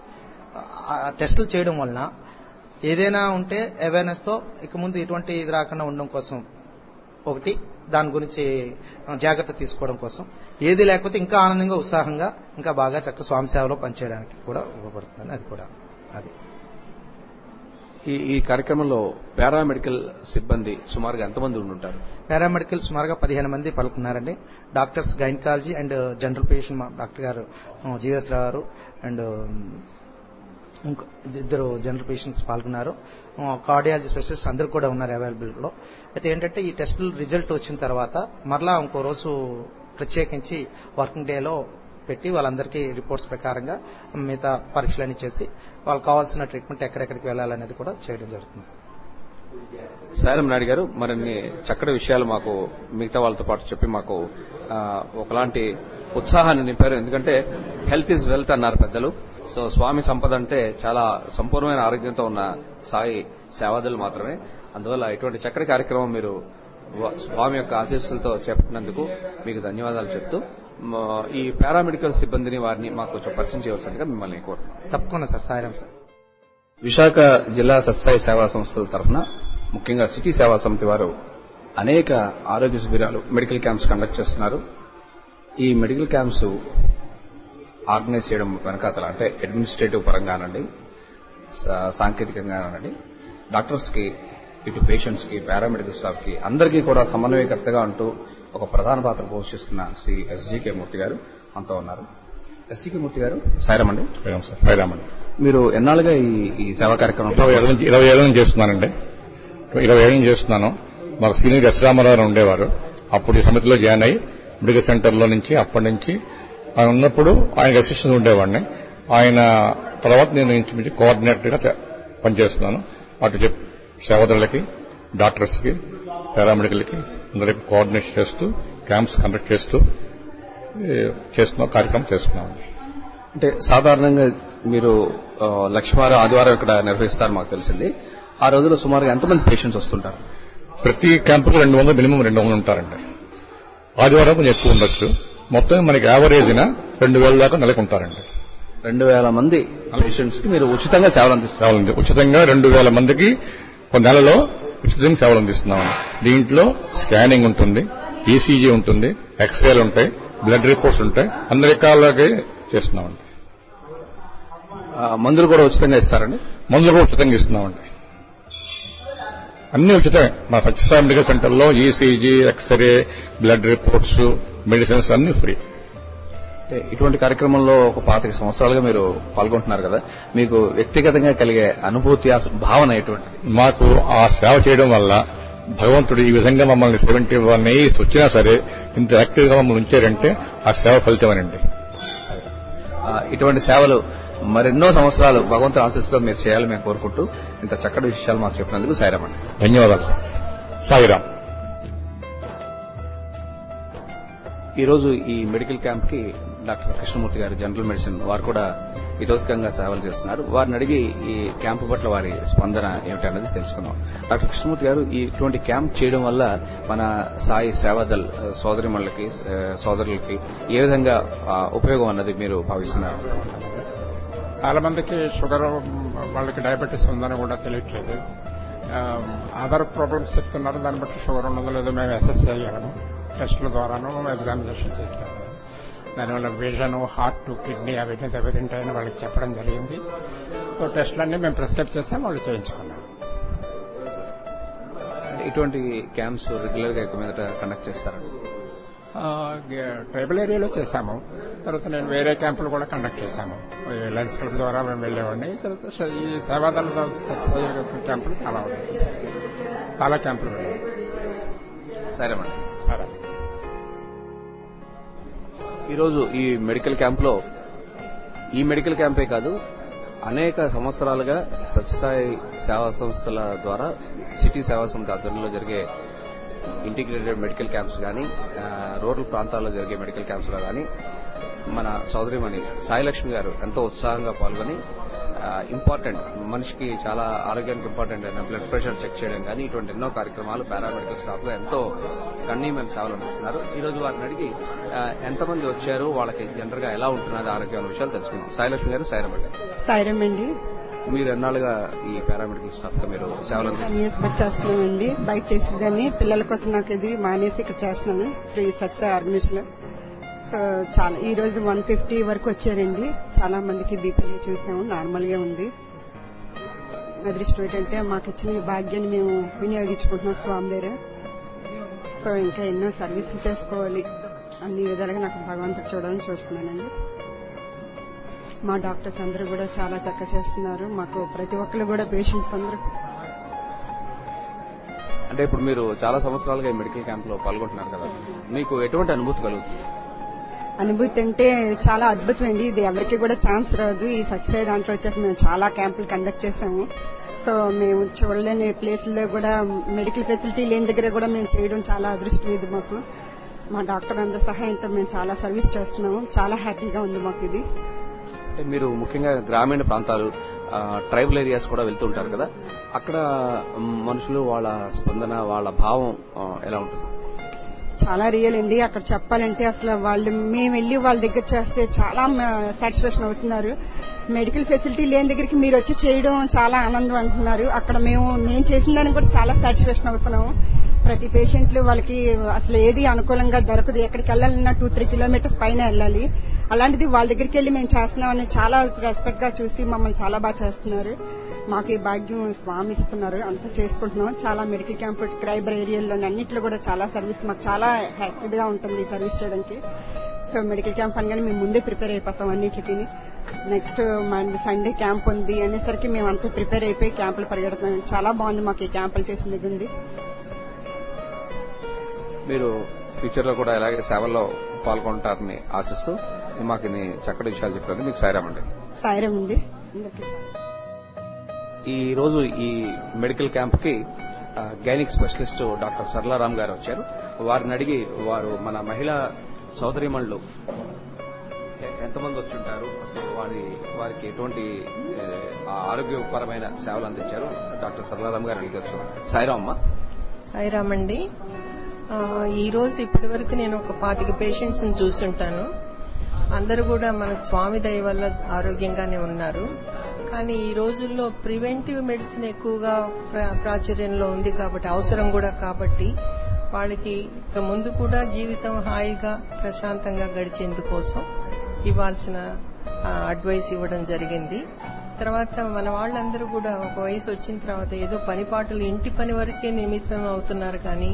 ఆ టెస్టులు చేయడం వలన ఏదైనా ఉంటే అవేర్నెస్ తో ఇక ముందు ఇటువంటి ఇది రాకుండా ఉండడం కోసం ఒకటి దాని గురించి ఆ, జాగ్రత్త తీసుకోవడం కోసం ఏది లేకపోతే ఇంకా ఆనందంగా ఉత్సాహంగా ఇంకా బాగా చక్కగా స్వామి సేవలో పనిచేయడానికి కూడా ఉపయోగపడుతుంది అది కూడా అది ఈ ఈ కార్యక్రమంలో పారామెడికల్ సిబ్బంది సుమారుగా ఎంతమంది ఉండుంటారు పారామెడికల్ సుమారుగా పదిహేను మంది పాల్గొన్నారండి doctors gynaecology and general patient మా డాక్టర్ గారు జీవస్ గారు అండ్ ఇంకో ఇద్దరు జనరల్ పేషెంట్స్ పాల్గొన్నారు కార్డియాలజీ స్పెషలిస్ట్ అందరూ కూడా ఉన్నారు అవైలబుల్లో అయితే ఏంటంటే ఈ టెస్టులు రిజల్ట్ వచ్చిన తర్వాత మరలా ఇంకో రోజు ప్రత్యేకించి వర్కింగ్ డేలో పెట్టి వాళ్ళందరికీ రిపోర్ట్స్ ప్రకారంగా మిగతా పరీక్షలన్నీ చేసి వాళ్ళకి కావాల్సిన ట్రీట్మెంట్ ఎక్కడెక్కడికి వెళ్ళాలనేది కూడా చేయడం జరుగుతుంది సార్ సారం నాయుడు గారు మరిన్ని చక్కటి విషయాలు మాకు మిగతా వాళ్ళతో పాటు చెప్పి మాకు ఆ, ఒకలాంటి ఉత్సాహాన్ని నింపారు ఎందుకంటే హెల్త్ ఈజ్ వెల్త్ అన్నారు పెద్దలు సో స్వామి సంపద అంటే చాలా సంపూర్ణమైన ఆరోగ్యంతో ఉన్న సాయి సేవాదులు మాత్రమే అందువల్ల ఇటువంటి చక్కటి కార్యక్రమం మీరు వ- స్వామి యొక్క ఆశీస్సులతో చేపట్టినందుకు మీకు ధన్యవాదాలు చెప్తూ మ- ఈ పారామెడికల్ సిబ్బందిని వారిని మాకు కొంచెం పరిచయం చేయవలసిందిగా మిమ్మల్ని కోరుతున్నాను తప్పకుండా సార్ సాయిరాం సార్ విశాఖ జిల్లా సత్సాయి సేవా సంస్థల తరఫున ముఖ్యంగా సిటీ సేవా సమితి వారు అనేక ఆరోగ్య శిబిరాలు మెడికల్ క్యాంప్స్ కండక్ట్ చేస్తున్నారు ఈ మెడికల్ క్యాంప్స్ ఆర్గనైజ్ చేయడం వెనకాతల అంటే అడ్మినిస్ట్రేటివ్ పరంగానండి సా- సాంకేతికంగానండి డాక్టర్స్ కి ఇటు పేషెంట్స్ కి పారామెడికల్ స్టాఫ్ కి అందరికీ కూడా సమన్వయకర్తగా అంటూ ఒక ప్రధాన పాత్ర పోషిస్తున్న శ్రీ ఎస్జీకే మూర్తి గారు మనతో ఉన్నారు ఎస్జీకే మూర్తి గారు సాయిరామండి సాయిరామండి మీరు ఎన్నాళ్ళుగా ఈ ఈ సేవా కార్యక్రమం ఇరవై ఏళ్ళ నుంచి ఇరవై ఏళ్ళ నుంచి చేస్తున్నానండి ఇరవై ఏళ్ళ నుంచి చేస్తున్నాను మాకు సీనియర్ ఎస్ రామారావు ఉండేవారు అప్పుడు ఈ సమితిలో జాయిన్ అయ్యి మెడికల్ సెంటర్లో నుంచి అప్పటి నుంచి ఆయన ఉన్నప్పుడు ఆయనకు అసిస్టెంట్ ఉండేవాడిని ఆయన తర్వాత నేను ఇంచుమించు కోఆర్డినేటర్గా చే- పనిచేస్తున్నాను అటు చెప్ సేవదారులకి డాక్టర్స్కి పారామెడికల్కి అందరికి కోఆర్డినేషన్ చేస్తూ క్యాంప్స్ కండక్ట్ చేస్తూ ఏ, చేస్తున్నాం కార్యక్రమం చేస్తున్నాం అంటే సాధారణంగా మీరు ఆ, లక్ష్మీవారం ఆదివారం ఇక్కడ నిర్వహిస్తారు మాకు తెలిసింది ఆ రోజుల్లో సుమారుగా ఎంతమంది పేషెంట్స్ వస్తుంటారు ప్రతి క్యాంపుకు రెండు వందలు మినిమం రెండు వందలు ఉంటారండి ఆదివారం కొంచెం ఎక్కువ ఉండొచ్చు మొత్తం మనకి యావరేజ్న రెండు వేల దాకా నెలకు ఉంటారండి రెండు వేల మంది పేషెంట్స్ కి మీరు ఉచితంగా సేవలు అందిస్తారు సేవలు అంది- ఉచితంగా రెండు వేల మందికి ఒక నెలలో ఉచితంగా సేవలు అందిస్తున్నాం దీంట్లో స్కానింగ్ ఉంటుంది ఈసీజీ ఉంటుంది ఎక్స్రేలు ఉంటాయి బ్లడ్ రిపోర్ట్స్ ఉంటాయి అన్ని రకాలకి చేస్తున్నామండి ఆ, మందులు కూడా ఉచితంగా ఇస్తారండి మందులు కూడా ఉచితంగా ఇస్తున్నామండి అన్ని ఉచితమే మా సత్యసాయి మెడికల్ సెంటర్లో ECG X ray blood reports medicines అన్ని ఫ్రీ అంటే ఇటువంటి కార్యక్రమంలో ఒక పాతిక సంవత్సరాలుగా మీరు పాల్గొంటున్నారు కదా మీకు వ్యక్తిగతంగా కలిగే అనుభూతి ఆ భావన ఎటువంటిది మాకు ఆ సేవ చేయడం వల్ల భగవంతుడు ఈ విధంగా మమ్మల్ని సెవెంటీ వన్ ఇయర్స్ వచ్చినా సరే ఇంత యాక్టివ్ గా మమ్మల్ని ఉంచారంటే ఆ సేవ ఫలితమేనండి ఆ, ఇటువంటి సేవలు మరెన్నో సంవత్సరాలు భగవంతుని ఆశీస్సులో మీరు చేయాలని మేము కోరుకుంటూ ఇంత చక్కటి విషయాలు మాకు చెప్పినందుకు సాయిరామండి ధన్యవాదాలు సాయిరామ్ ఈ రోజు ఈ మెడికల్ క్యాంప్ కి డాక్టర్ కృష్ణమూర్తి గారు జనరల్ మెడిసిన్ వారు కూడా ఇతోత్కంగా సేవలు చేస్తున్నారు వారిని అడిగి ఈ క్యాంపు పట్ల వారి స్పందన ఏమిటన్నది తెలుసుకుందాం డాక్టర్ కృష్ణమూర్తి గారు ఈ ఇటువంటి క్యాంప్ చేయడం వల్ల మన సాయి సేవాదల్ సోదరిమణులకి ఆ, సోదరులకి ఏ విధంగా ఆ, ఉపయోగం అన్నది మీరు భావిస్తున్నారు చాలా మందికి షుగర్ వాళ్ళకి డయాబెటీస్ ఉందని కూడా తెలియట్లేదు అదర్ ప్రాబ్లమ్స్ చెప్తున్నారు దాన్ని బట్టి షుగర్ ఉన్నదో లేదో మేము అసెస్ చేయగలము టెస్టుల ద్వారాను ఎగ్జామినేషన్ చేస్తాము దానివల్ల విజన్ హార్ట్ కిడ్నీ అవన్నీ దెబ్బతింటాయని వాళ్ళకి చెప్పడం జరిగింది సో టెస్టులన్నీ మేము ప్రిస్క్రైబ్ చేస్తాం వాళ్ళు చేయించుకున్నాం ఇటువంటి క్యాంప్స్ రెగ్యులర్ గా ఎక్కువ మీదట కండక్ట్ చేస్తారండి ఆ, గ- ట్రైబల్ ఏరియాలో చేశాము తర్వాత నేను వేరే క్యాంపులు కూడా కండక్ట్ చేశాము ఈ లయన్స్ క్లబ్ ద్వారా మేము వెళ్ళేవాడిని తర్వాత స- ఈ సేవాదళ సత్సయ క్యాంపులు చాలా ఉన్నాయి చాలా క్యాంపులు వెళ్ళాము సరేమండి సరే ఈరోజు ఈ మెడికల్ క్యాంప్లో ఈ మెడికల్ క్యాంపే కాదు అనేక సంవత్సరాలుగా సత్యసాయి సేవా సంస్థల ద్వారా సిటీ సేవా సంస్థ ఆధ్వర్యంలో జరిగే ఇంటిగ్రేటెడ్ మెడికల్ క్యాంప్స్ కానీ రూరల్ ప్రాంతాల్లో జరిగే మెడికల్ క్యాంప్స్లో కానీ మన సోదరిమణి సాయిలక్ష్మి గారు ఎంతో ఉత్సాహంగా పాల్గొని ఇంపార్టెంట్ మనిషికి చాలా ఆరోగ్యానికి ఇంపార్టెంట్ అయిన బ్లడ్ ప్రెషర్ చెక్ చేయడం కానీ ఇటువంటి ఎన్నో కార్యక్రమాలు పారామెడికల్ స్టాఫ్ గా ఎంతో గణనీయమైన సేవలు అందిస్తున్నారు ఈ రోజు వారిని అడిగి ఆ, ఎంతమంది వచ్చారు వాళ్ళకి జనరల్ గా ఎలా ఉంటున్నది ఆరోగ్యం అనే విషయాలు తెలుసుకుందాం సాయిలక్ష్మి గారు సాయిరమ్మ సాయిరం అండి మీరు ఎన్నాళ్ళుగా ఈ పారామెడికల్ స్టాఫ్ గా మీరు సేవలు అందిస్తున్నారు ఇయర్స్ బట్టి చేస్తున్నామండి బయట చేసేదాన్ని పిల్లల కోసం నాకు ఇది మానేసి ఇక్కడ చేస్తున్నాను ఫ్రీ సక్సెస్ ఆర్గనైజేషన్ సో చాలా ఈ రోజు వన్ ఫిఫ్టీ వరకు వచ్చారండి చాలా మందికి బీపీలు చూసాము నార్మల్ గా ఉంది అదృష్టం ఏంటంటే మాకు ఇచ్చిన ఈ భాగ్యాన్ని మేము వినియోగించుకుంటున్నాం స్వామి దగ్గర సో ఇంకా ఎన్నో సర్వీసులు చేసుకోవాలి అన్ని విధాలుగా నాకు భగవంతుడు చూడాలని చూస్తున్నానండి మా డాక్టర్స్ అందరూ కూడా చాలా చక్కగా చేస్తున్నారు మాకు ప్రతి ఒక్కరు కూడా పేషెంట్స్ అందరూ అంటే ఇప్పుడు మీరు చాలా సంవత్సరాలుగా ఈ మెడికల్ క్యాంప్ లో పాల్గొంటున్నారు కదా మీకు ఎటువంటి అనుభూతి కలుగుతుంది అనుభూతి అంటే చాలా అద్భుతం అండి ఇది ఎవరికి కూడా ఛాన్స్ రాదు ఈ సక్సెస్ దాంట్లో వచ్చాక మేము చాలా క్యాంపులు కండక్ట్ చేశాము సో మేము చూడలేని ప్లేస్లో కూడా మెడికల్ ఫెసిలిటీ లేని దగ్గర కూడా మేము చేయడం చాలా అదృష్టం ఇది మాకు మా డాక్టర్ అందరి సహాయంతో మేము చాలా సర్వీస్ చేస్తున్నాము చాలా హ్యాపీగా ఉంది మాకు ఇది అంటే మీరు ముఖ్యంగా గ్రామీణ ప్రాంతాలు ఆ, ట్రైబల్ ఏరియాస్ కూడా వెళ్తూ ఉంటారు కదా అక్కడ మ్, మనుషులు వాళ్ళ స్పందన వాళ్ళ భావం ఆ, ఎలా ఉంటుంది చాలా రియల్ అండి అక్కడ చెప్పాలంటే అసలు వాళ్ళు మేము వెళ్ళి వాళ్ళ దగ్గర చేస్తే చాలా సాటిస్ఫాక్షన్ అవుతున్నారు మెడికల్ ఫెసిలిటీ లేని దగ్గరికి మీరు వచ్చి చేయడం చాలా ఆనందం అంటున్నారు అక్కడ మేము మేము చేసిన దానికి కూడా చాలా సాటిస్ఫాక్షన్ అవుతున్నాము ప్రతి పేషెంట్లు వాళ్ళకి అసలు ఏది అనుకూలంగా దొరకదు ఎక్కడికి వెళ్ళాలన్నా టూ త్రీ కిలోమీటర్స్ పైన వెళ్ళాలి అలాంటిది వాళ్ళ దగ్గరికి వెళ్ళి మేము చేస్తున్నామని చాలా రెస్పెక్ట్ గా చూసి మమ్మల్ని చాలా బాగా చేస్తున్నారు మాకు ఈ భాగ్యం స్వామి ఇస్తున్నారు అంతా చేసుకుంటున్నాం చాలా మెడికల్ క్యాంప్ క్రైబర్ ఏరియాలో అన్నింటిలో కూడా చాలా సర్వీస్ మాకు చాలా హ్యాపీగా ఉంటుంది ఈ సర్వీస్ చేయడానికి సో మెడికల్ క్యాంప్ అనగానే మేము ముందే ప్రిపేర్ అయిపోతాం అన్నిటికి నెక్స్ట్ మన సండే క్యాంప్ ఉంది అనేసరికి మేము అంతా ప్రిపేర్ అయిపోయి క్యాంపులు పరిగెడుతున్నాం చాలా బాగుంది మాకు ఈ క్యాంపులు చేసిన దగ్గర నుండి మీరు ఫ్యూచర్ లో కూడా ఇలాగే సేవల్లో పాల్గొంటారని ఆశిస్తూ మాకు ఇన్ని చక్కటి విషయాలు చెప్పినందుకు మీకు సాయిరామండి సాయిరం అండి అందరికీ ఈ రోజు ఈ మెడికల్ క్యాంప్ కి గైనిక్ స్పెషలిస్ట్ డాక్టర్ సర్లారాం గారు వచ్చారు వారిని అడిగి వారు మన మహిళా సోదరిమణులు ఎంతమంది వచ్చుంటారు అసలు వారి వారికి ఎటువంటి ఏ, ఆ ఆరోగ్యపరమైన సేవలు అందించారు డాక్టర్ సర్లారాం గారు అడిగి తెలుసుకుందాం సాయిరాం అమ్మా సాయిరామ్ అండి ఆ, ఈ రోజు ఇప్పటి వరకు నేను ఒక పాతిక పేషెంట్స్ ని చూస్తుంటాను అందరూ కూడా మన స్వామి దయ వల్ల ఆరోగ్యంగానే ఉన్నారు కానీ ఈ రోజుల్లో ప్రివెంటివ్ మెడిసిన్ ఎక్కువగా ప్రా- ప్రాచుర్యంలో ఉంది కాబట్టి అవసరం కూడా కాబట్టి వాళ్ళకి ఇక ముందు కూడా జీవితం హాయిగా ప్రశాంతంగా గడిచేందుకోసం ఇవ్వాల్సిన అడ్వైస్ ఇవ్వడం జరిగింది తర్వాత మన వాళ్ళందరూ కూడా ఒక వయసు వచ్చిన తర్వాత ఏదో పని పాటలు ఇంటి పని వరకే నిమిత్తం అవుతున్నారు కానీ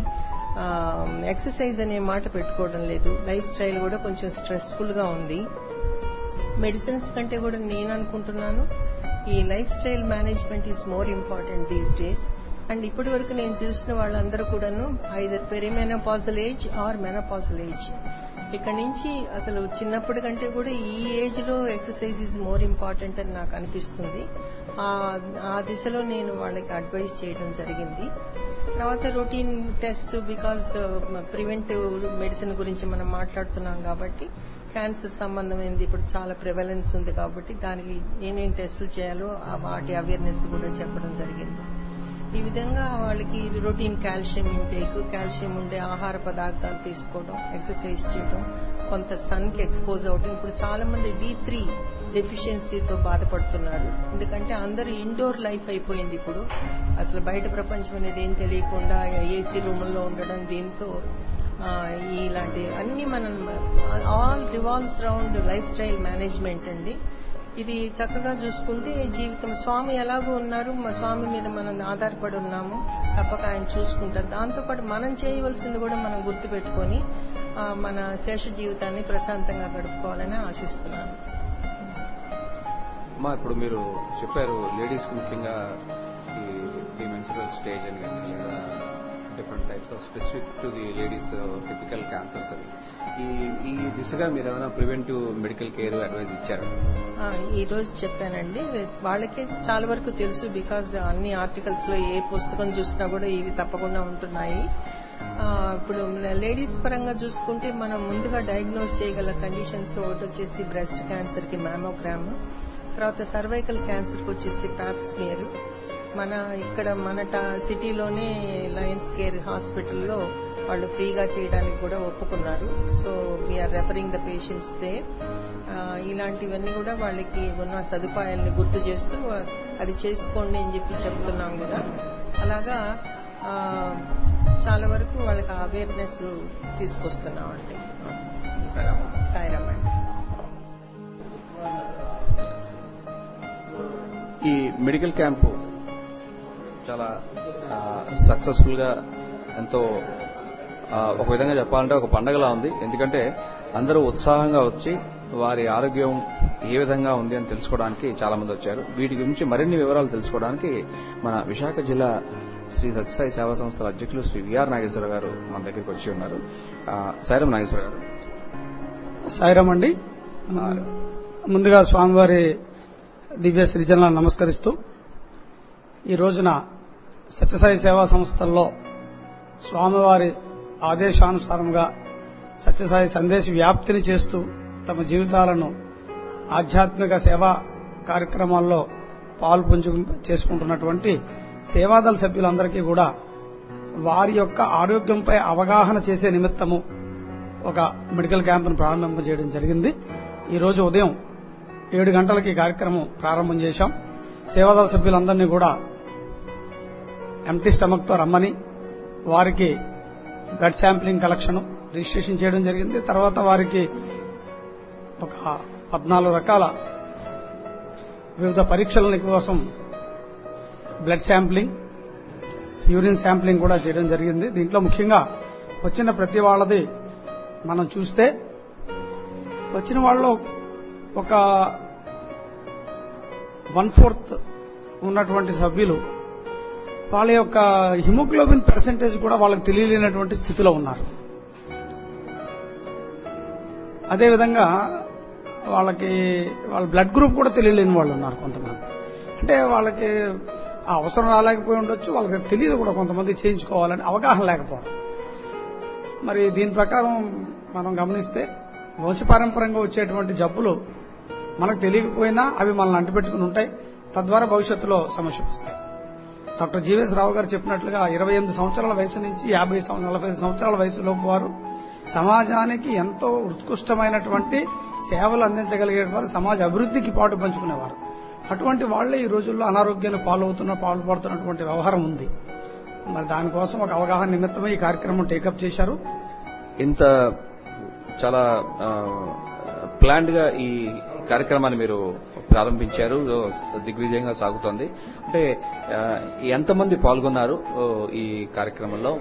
ఎక్సర్సైజ్ అనే మాట పెట్టుకోవడం లేదు లైఫ్ స్టైల్ కూడా కొంచెం స్ట్రెస్ఫుల్ గా ఉంది మెడిసిన్స్ కంటే కూడా నేను అనుకుంటున్నాను ఈ life style management is more important these days and ఇప్పటి వరకు నేను చూసిన వాళ్ళందరూ కూడాను either perimenopausal age or menopausal age ఇక్కడ నుంచి అసలు చిన్నప్పటి కంటే కూడా ఈ ఏజ్ లో ఎక్సర్సైజ్ ఈజ్ మోర్ ఇంపార్టెంట్ అని నాకు అనిపిస్తుంది ఆ- ఆ దిశలో నేను వాళ్ళకి అడ్వైస్ చేయడం జరిగింది తర్వాత routine test because preventive medicine గురించి మనం మాట్లాడుతున్నాం కాబట్టి క్యాన్సర్ సంబంధమైనది ఇప్పుడు చాలా ప్రివలెన్స్ ఉంది కాబట్టి దానికి ఏమేం టెస్టులు చేయాలో ఆ వాటి అవేర్నెస్ కూడా చెప్పడం జరిగింది ఈ విధంగా వాళ్ళకి రొటీన్ కాల్షియం ఇంటేక్ కాల్షియం ఉండే ఆహార పదార్థాలు తీసుకోవడం ఎక్సర్సైజ్ చేయడం కొంత సన్ కి ఎక్స్పోజ్ అవడం ఇప్పుడు చాలా మంది డి త్రీ డెఫిషియన్సీతో బాధపడుతున్నారు ఎందుకంటే అందరూ ఇండోర్ లైఫ్ అయిపోయింది ఇప్పుడు అసలు బయట ప్రపంచం అనేది ఏం తెలియకుండా ఏసీ రూముల్లో ఉండడం దీంతో ఆ, ఇలాంటి అన్ని మనం all revolves round life style management అండి ఇది చక్కగా చూసుకుంటే జీవితం స్వామి ఎలాగో ఉన్నారు మా స్వామి మీద మనం ఆధారపడి ఉన్నాము తప్పక ఆయన చూసుకుంటారు దాంతోపాటు మనం చేయవలసింది కూడా మనం గుర్తుపెట్టుకొని ఆ, మన శేష జీవితాన్ని ప్రశాంతంగా గడుపుకోవాలని ఆశిస్తున్నాను అమ్మా ఇప్పుడు మీరు చెప్పారు లేడీస్ కి ముఖ్యంగా ఈ ఈ మెన్సురల్ స్టేజ్ అని కానీ లేదా different types of specific to the ladies typical cancers అని ఈ ఈ దిశగా మీరు ఏమైనా ప్రివెంటివ్ మెడికల్ కేర్ అడ్వైజ్ ఇచ్చారు ఆ, ఈ రోజు చెప్పానండి వాళ్ళకి చాలా వరకు తెలుసు బికాజ్ అన్ని ఆర్టికల్స్ లో ఏ పుస్తకం చూసినా కూడా ఇవి తప్పకుండా ఉంటున్నాయి ఆ, ఇప్పుడు లేడీస్ పరంగా చూసుకుంటే మనం ముందుగా డయాగ్నోస్ చేయగల కండిషన్స్ ఒకటి వచ్చేసి బ్రెస్ట్ క్యాన్సర్ కి మ్యామోగ్రామ్ తర్వాత సర్వైకల్ క్యాన్సర్ కి వచ్చేసి ప్యాప్స్మియర్ మన ఇక్కడ మన టా- సిటీలోనే లయన్స్ కేర్ హాస్పిటల్లో వాళ్ళు ఫ్రీగా చేయడానికి కూడా ఒప్పుకున్నారు so we are referring the patients they ఇలాంటివన్నీ కూడా వాళ్ళకి ఉన్న సదుపాయాల్ని గుర్తు చేస్తూ అది చేసుకోండి అని చెప్పి చెప్తున్నాం కూడా అలాగా ఆ, చాలా వరకు వాళ్ళకి అవేర్నెస్ తీసుకొస్తున్నామండి సాయిరామ్ అండి ఈ మెడికల్ క్యాంపు చాలా సక్సెస్ఫుల్ గా ఎంతో ఆ, ఒక విధంగా చెప్పాలంటే ఒక పండగలా ఉంది ఎందుకంటే అందరూ ఉత్సాహంగా వచ్చి వారి ఆరోగ్యం ఏ విధంగా ఉంది అని తెలుసుకోవడానికి చాలా మంది వచ్చారు వీటి గురించి మరిన్ని వివరాలు తెలుసుకోవడానికి మన విశాఖ జిల్లా శ్రీ సత్యసాయి సేవా సంస్థల అధ్యక్షులు శ్రీ విఆర్ నాగేశ్వర గారు మన దగ్గరికి వచ్చి ఉన్నారు ఆ, సాయిరాం నాగేశ్వర గారు సాయిరామ్ అండి ముందుగా స్వామివారి దివ్య సృజనలను నమస్కరిస్తూ ఈ రోజున సత్యసాయి సేవా సంస్థల్లో స్వామివారి ఆదేశానుసారంగా సత్యసాయి సందేశ వ్యాప్తిని చేస్తూ తమ జీవితాలను ఆధ్యాత్మిక సేవా కార్యక్రమాల్లో పాలు పంచు చేసుకుంటున్నటువంటి సేవాదళ సభ్యులందరికీ కూడా వారి యొక్క ఆరోగ్యంపై అవగాహన చేసే నిమిత్తము ఒక మెడికల్ క్యాంపును ప్రారంభం చేయడం జరిగింది ఈ రోజు ఉదయం ఏడు గంటలకి ఈ కార్యక్రమం ప్రారంభం చేశాం సేవాదళ సభ్యులందరినీ కూడా ఎంటీ స్టమక్ తో రమ్మని వారికి బ్లడ్ శాంప్లింగ్ కలెక్షన్ రిజిస్ట్రేషన్ చేయడం జరిగింది తర్వాత వారికి ఒక పద్నాలుగు రకాల వివిధ పరీక్షల కోసం బ్లడ్ శాంప్లింగ్ యూరిన్ శాంప్లింగ్ కూడా చేయడం జరిగింది దీంట్లో ముఖ్యంగా వచ్చిన ప్రతి వాళ్ళది మనం చూస్తే వచ్చిన వాళ్ళు ఒక వన్ ఫోర్త్ ఉన్నటువంటి సభ్యులు వాళ్ళ యొక్క హిమోగ్లోబిన్ పర్సెంటేజ్ కూడా వాళ్ళకి తెలియలేనటువంటి స్థితిలో ఉన్నారు అదేవిధంగా వాళ్ళకి వాళ్ళ బ్లడ్ గ్రూప్ కూడా తెలియలేని వాళ్ళు ఉన్నారు కొంతమంది అంటే వాళ్ళకి ఆ అవసరం రాలేకపోయి ఉండొచ్చు వాళ్ళకి తెలియదు కూడా కొంతమంది చేయించుకోవాలని అవగాహన లేకపోవడం మరి దీని ప్రకారం మనం గమనిస్తే వంశపారంపరంగా వచ్చేటువంటి జబ్బులు మనకు తెలియకపోయినా అవి మనల్ని అంటిపెట్టుకుని ఉంటాయి తద్వారా భవిష్యత్తులో సమస్య వస్తాయి డాక్టర్ జీవేస్ రావు గారు చెప్పినట్లుగా ఇరవై ఎనిమిది సంవత్సరాల వయసు నుంచి యాభై సంవ- నలభై ఐదు సంవత్సరాల వయసులోపు వారు సమాజానికి ఎంతో ఉత్కృష్టమైనటువంటి సేవలు అందించగలిగే వారు సమాజ అభివృద్ధికి పాటు పంచుకునేవారు అటువంటి వాళ్లే ఈ రోజుల్లో అనారోగ్యాన్ని పాల్వుతున్న పాల్పడుతున్నటువంటి వ్యవహారం ఉంది మరి దానికోసం ఒక అవగాహన నిమిత్తమై ఈ కార్యక్రమం టేకప్ చేశారు ఇంత చాలా ప్లాన్డ్ గా ఈ కార్యక్రమాన్ని మీరు ప్రారంభించారు దిగ్విజయంగా సాగుతోంది అంటే ఆ, ఎంతమంది పాల్గొన్నారు ఓ, ఈ కార్యక్రమంలో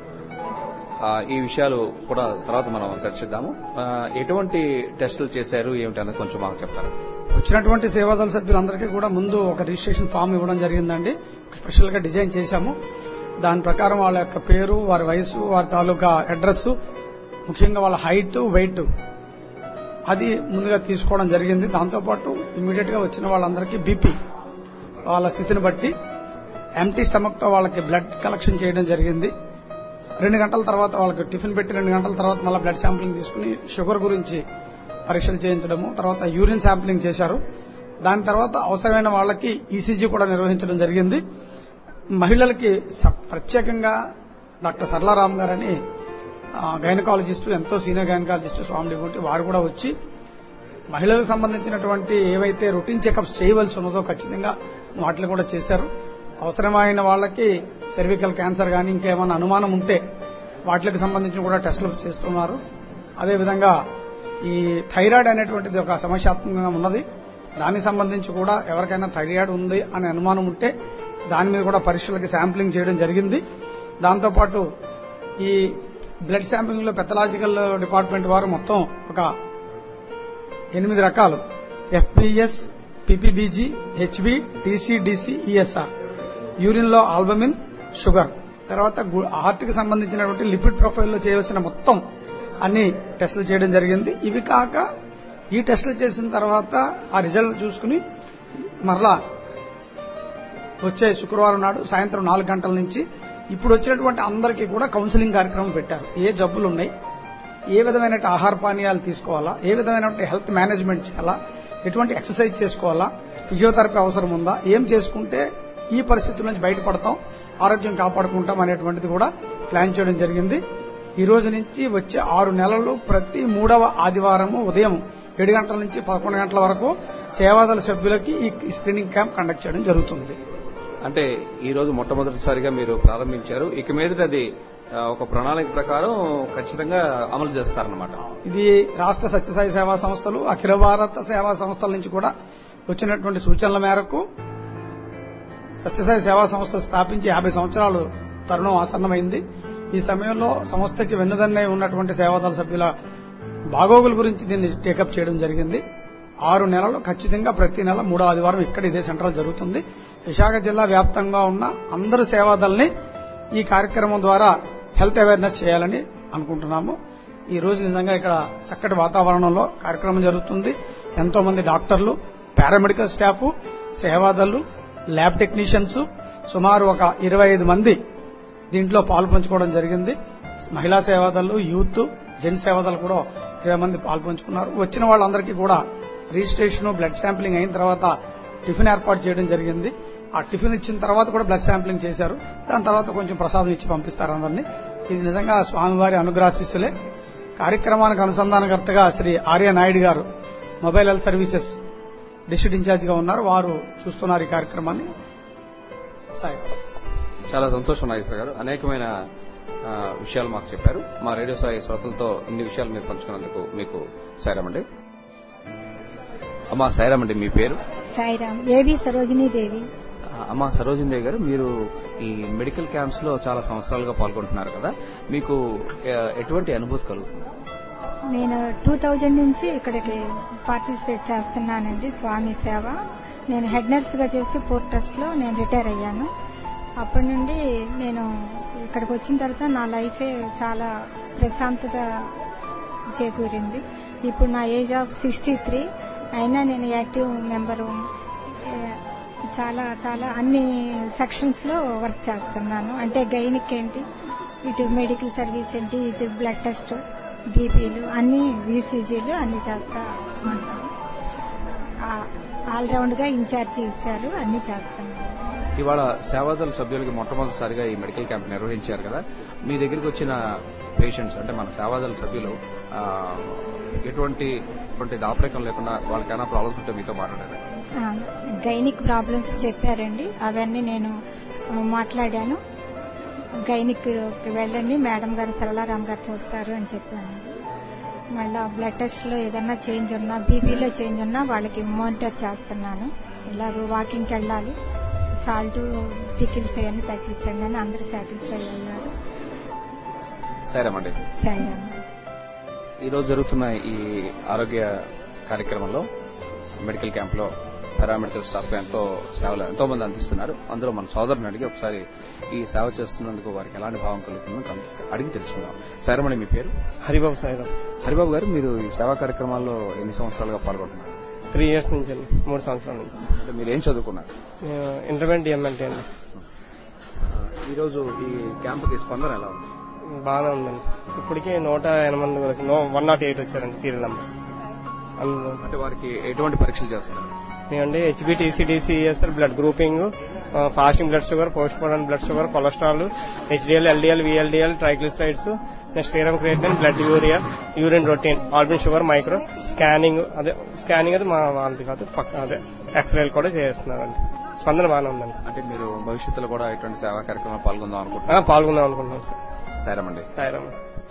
ఆ, ఈ విషయాలు కూడా తర్వాత మనం చర్చిద్దాము ఆ, ఎటువంటి టెస్టులు చేశారు ఏమిటి అన్నది కొంచెం మాకు చెప్తారు వచ్చినటువంటి సేవాదళ సభ్యులందరికీ కూడా ముందు ఒక రిజిస్ట్రేషన్ ఫామ్ ఇవ్వడం జరిగిందండి స్పెషల్ గా డిజైన్ చేశాము దాని ప్రకారం వాళ్ళ యొక్క పేరు వారి వయసు వారి తాలూకా అడ్రస్ ముఖ్యంగా వాళ్ళ హైట్ వెయిట్ అది ముందుగా తీసుకోవడం జరిగింది దాంతోపాటు ఇమీడియట్ గా వచ్చిన వాళ్ళందరికీ బీపీ వాళ్ళ స్థితిని బట్టి ఎంటీ స్టమక్ తో వాళ్ళకి బ్లడ్ కలెక్షన్ చేయడం జరిగింది రెండు గంటల తర్వాత వాళ్ళకి టిఫిన్ పెట్టి రెండు గంటల తర్వాత మళ్ళీ బ్లడ్ శాంప్లింగ్ తీసుకుని షుగర్ గురించి పరీక్షలు చేయించడము తర్వాత యూరిన్ శాంప్లింగ్ చేశారు దాని తర్వాత అవసరమైన వాళ్ళకి ఈసీజీ కూడా నిర్వహించడం జరిగింది మహిళలకి స- ప్రత్యేకంగా డాక్టర్ సరళారాం గారని గైనకాలజిస్టు ఎంతో సీనియర్ గైనకాలజిస్టు స్వామి ఉంటే వారు కూడా వచ్చి మహిళలకు సంబంధించినటువంటి ఏవైతే రొటీన్ చెకప్స్ చేయవలసి ఉన్నదో ఖచ్చితంగా వాటిని కూడా చేశారు అవసరమైన వాళ్ళకి సెర్వికల్ క్యాన్సర్ కానీ ఇంకేమైనా అనుమానం ఉంటే వాటికి సంబంధించి కూడా టెస్టులు చేస్తున్నారు అదేవిధంగా ఈ థైరాయిడ్ అనేటువంటిది ఒక సమస్యాత్మకంగా ఉన్నది దానికి సంబంధించి కూడా ఎవరికైనా థైరాయిడ్ ఉంది అనే అనుమానం ఉంటే దాని మీద కూడా పరీక్షలకి శాంప్లింగ్ చేయడం జరిగింది దాంతోపాటు ఈ బ్లడ్ శాంప్లింగ్ లో పెథలాజికల్ డిపార్ట్మెంట్ వారు మొత్తం ఒక ఎనిమిది రకాలు FPS PPBG Hb TCDC ESR urine లో ఆల్బమిన్ షుగర్ తర్వాత హార్ట్ కి సంబంధించినటువంటి లిపిడ్ ప్రొఫైల్లో చేయవలసిన మొత్తం అన్ని టెస్టులు చేయడం జరిగింది ఇవి కాక ఈ టెస్టులు చేసిన తర్వాత ఆ రిజల్ట్ చూసుకుని మరలా వచ్చే శుక్రవారం నాడు సాయంత్రం నాలుగు గంటల నుంచి ఇప్పుడు వచ్చినటువంటి అందరికీ కూడా కౌన్సిలింగ్ కార్యక్రమం పెట్టారు ఏ జబ్బులు ఉన్నాయి ఏ విధమైన ఆహార పానీయాలు తీసుకోవాలా ఏ విధమైన హెల్త్ మేనేజ్మెంట్ చేయాలా ఎటువంటి ఎక్సర్సైజ్ చేసుకోవాలా ఫిజియోథెరపీ అవసరం ఉందా ఏం చేసుకుంటే ఈ పరిస్థితుల నుంచి బయటపడతాం ఆరోగ్యం కాపాడుకుంటాం అనేటువంటిది కూడా ప్లాన్ చేయడం జరిగింది ఈ రోజు నుంచి వచ్చే ఆరు నెలలు ప్రతి మూడవ ఆదివారము ఉదయం ఏడు గంటల నుంచి పదకొండు గంటల వరకు సేవాదళ సభ్యులకి ఈ స్క్రీనింగ్ క్యాంప్ కండక్ట్ చేయడం జరుగుతుంది అంటే ఈ రోజు మొట్టమొదటిసారిగా మీరు ప్రారంభించారు ఇక మీదట అది ఆ, ఒక ప్రణాళిక ప్రకారం ఖచ్చితంగా అమలు చేస్తారన్నమాట ఇది రాష్ట్ర సత్యసాయి సేవా సంస్థలు అఖిల భారత సేవా సంస్థల నుంచి కూడా వచ్చినటువంటి సూచనల మేరకు సత్యసాయి సేవా సంస్థలు స్థాపించి యాభై సంవత్సరాలు తరుణం ఆసన్నమైంది ఈ సమయంలో సంస్థకి వెన్నుదన్నే ఉన్నటువంటి సేవాదళ సభ్యుల బాగోగుల గురించి దీన్ని టేకప్ చేయడం జరిగింది ఆరు నెలలు ఖచ్చితంగా ప్రతి నెల మూడో ఆదివారం ఇక్కడ ఇదే సెంట్రల్ జరుగుతుంది విశాఖ జిల్లా వ్యాప్తంగా ఉన్న అందరు సేవాదల్ని ఈ కార్యక్రమం ద్వారా హెల్త్ అవేర్నెస్ చేయాలని అనుకుంటున్నాము ఈ రోజు నిజంగా ఇక్కడ చక్కటి వాతావరణంలో కార్యక్రమం జరుగుతుంది ఎంతో మంది డాక్టర్లు పారామెడికల్ స్టాఫ్ సేవాదళ్ళు ల్యాబ్ టెక్నీషియన్స్ సుమారు ఒక ఇరవై ఐదు మంది దీంట్లో పాలు పంచుకోవడం జరిగింది మహిళా సేవాదళ్ళు యూత్ జెంట్ సేవాదలు కూడా ఇరవై మంది పాలు పంచుకున్నారు వచ్చిన వాళ్ళందరికీ కూడా రిజిస్ట్రేషన్ బ్లడ్ శాంప్లింగ్ అయిన తర్వాత టిఫిన్ ఏర్పాటు చేయడం జరిగింది ఆ టిఫిన్ ఇచ్చిన తర్వాత కూడా బ్లడ్ శాంప్లింగ్ చేశారు దాని తర్వాత కొంచెం ప్రసాదం ఇచ్చి పంపిస్తారు అందరినీ ఇది నిజంగా స్వామివారి అనుగ్రహశిస్సులే కార్యక్రమానికి అనుసంధానకర్తగా శ్రీ ఆర్య నాయుడు గారు mobile health services district incharge గా ఉన్నారు వారు చూస్తున్నారు ఈ కార్యక్రమాన్ని సాయి చాలా సంతోషం నాగేశ్వర గారు అనేకమైన ఆ, విషయాలు మాకు చెప్పారు మా రేడియో సాయి శ్రోతలతో ఇన్ని విషయాలు మీరు పంచుకున్నందుకు మీకు సాయిరామండి అమ్మా సాయిరామండి మీ పేరు సాయిరామ్ ఏవి సరోజినీ దేవి ఆ, అమ్మా సరోజిందేవి గారు మీరు ఈ మెడికల్ క్యాంప్స్ లో చాలా సంవత్సరాలుగా పాల్గొంటున్నారు కదా మీకు ఆ, ఎటువంటి అనుభూతి కలుగుతుంది నేను టూ థౌజండ్ నుంచి ఇక్కడికి పార్టిసిపేట్ చేస్తున్నానండి స్వామి సేవ నేను హెడ్ నర్స్ గా చేసి పోర్ట్ ట్రస్ట్ లో నేను రిటైర్ అయ్యాను అప్పటి నుండి నేను ఇక్కడికి వచ్చిన తర్వాత నా లైఫే చాలా ప్రశాంతత చేకూరింది ఇప్పుడు నా ఏజ్ ఆఫ్ సిక్స్టీ త్రీ అయినా నేను యాక్టివ్ మెంబరు చాలా చాలా అన్ని సెక్షన్స్ లో వర్క్ చేస్తున్నాను అంటే గైనిక్ ఏంటి ఇటు మెడికల్ సర్వీస్ ఏంటి ఇటు బ్లడ్ టెస్ట్ బీపీలు అన్ని ఈసీజీలు అన్ని చేస్తా ఉంటాను ఆల్ రౌండ్ గా ఇన్ఛార్జి ఇచ్చారు అన్ని చేస్తున్నాను ఇవాళ సేవాదళ సభ్యులకి మొట్టమొదటిసారిగా ఈ మెడికల్ క్యాంప్ నిర్వహించారు కదా మీ దగ్గరికి వచ్చిన పేషెంట్స్ అంటే మన సేవాదళ సభ్యులు ఆ, ఎటువంటి ఎటువంటి దాపరికం లేకుండా వాళ్ళకైనా ప్రాబ్లమ్స్ ఉంటే మీతో మాట్లాడారు ఆ, గైనిక్ ప్రాబ్లమ్స్ చెప్పారండి అవన్నీ నేను ఆ, మాట్లాడాను గైనిక్ కి వెళ్ళండి మేడం గారు సరళారాం గారు చూస్తారు అని చెప్పాను మళ్ళీ బ్లడ్ టెస్ట్ లో ఏదన్నా చేంజ్ ఉన్నా బీపీలో చేంజ్ ఉన్నా వాళ్ళకి మానిటర్ చేస్తున్నాను ఇలాగ వాకింగ్కి వెళ్ళాలి సాల్ట్ పికిల్స్ అవన్నీ తగ్గించండి అని అందరూ సాటిస్ఫై అయ్యారు సరేమండి సరే ఈ రోజు జరుగుతున్న ఈ ఆరోగ్య కార్యక్రమంలో మెడికల్ క్యాంప్ లో పారామెడికల్ స్టాఫ్ ఎంతో సేవలు ఎంతో మంది అందిస్తున్నారు అందులో మన సోదరుని అడిగి ఒకసారి ఈ సేవ చేస్తున్నందుకు వారికి ఎలాంటి భావం కలుగుతుందో కం- అడిగి తెలుసుకుందాం సరేమణి మీ పేరు హరిబాబు సాయిరామ్ హరిబాబు గారు మీరు ఈ సేవా కార్యక్రమాల్లో ఎన్ని సంవత్సరాలుగా పాల్గొంటున్నారు త్రీ ఇయర్స్ నుంచి అండి మూడు సంవత్సరాల నుంచి అంటే మీరు ఏం చదువుకున్నారు ఇంటర్మీడియట్ డిఎంఎల్టీ అండి ఈ రోజు ఈ క్యాంపుకి స్పందన ఎలా ఉంది బాగానే ఉందండి ఇప్పటికే నూట ఎనభై మంది వచ్చి వన్ నాట్ ఎయిట్ వచ్చారండి సీరియల్ నెంబర్ అందులో అంటే వారికి ఎటువంటి పరీక్షలు చేస్తున్నారు మేమండి Hb TCDC ESR blood grouping fasting blood sugar post mortem blood sugar cholesterol HDL LDL VLDL triglycerides next serum creatine blood urea urine routine albumin sugar micro scanning అదే scanning అది మా వాళ్ళది కాదు పక్క అదే ఎక్స్రేలు కూడా చేస్తున్నారండి స్పందన బాగానే ఉందండి అంటే మీరు భవిష్యత్తులో కూడా ఇటువంటి సేవా కార్యక్రమంలో పాల్గొందాం ఆ, అనుకుంటున్నారు పాల్గొందాం అనుకుంటున్నాం సార్ సరేమండి సాయిరామ్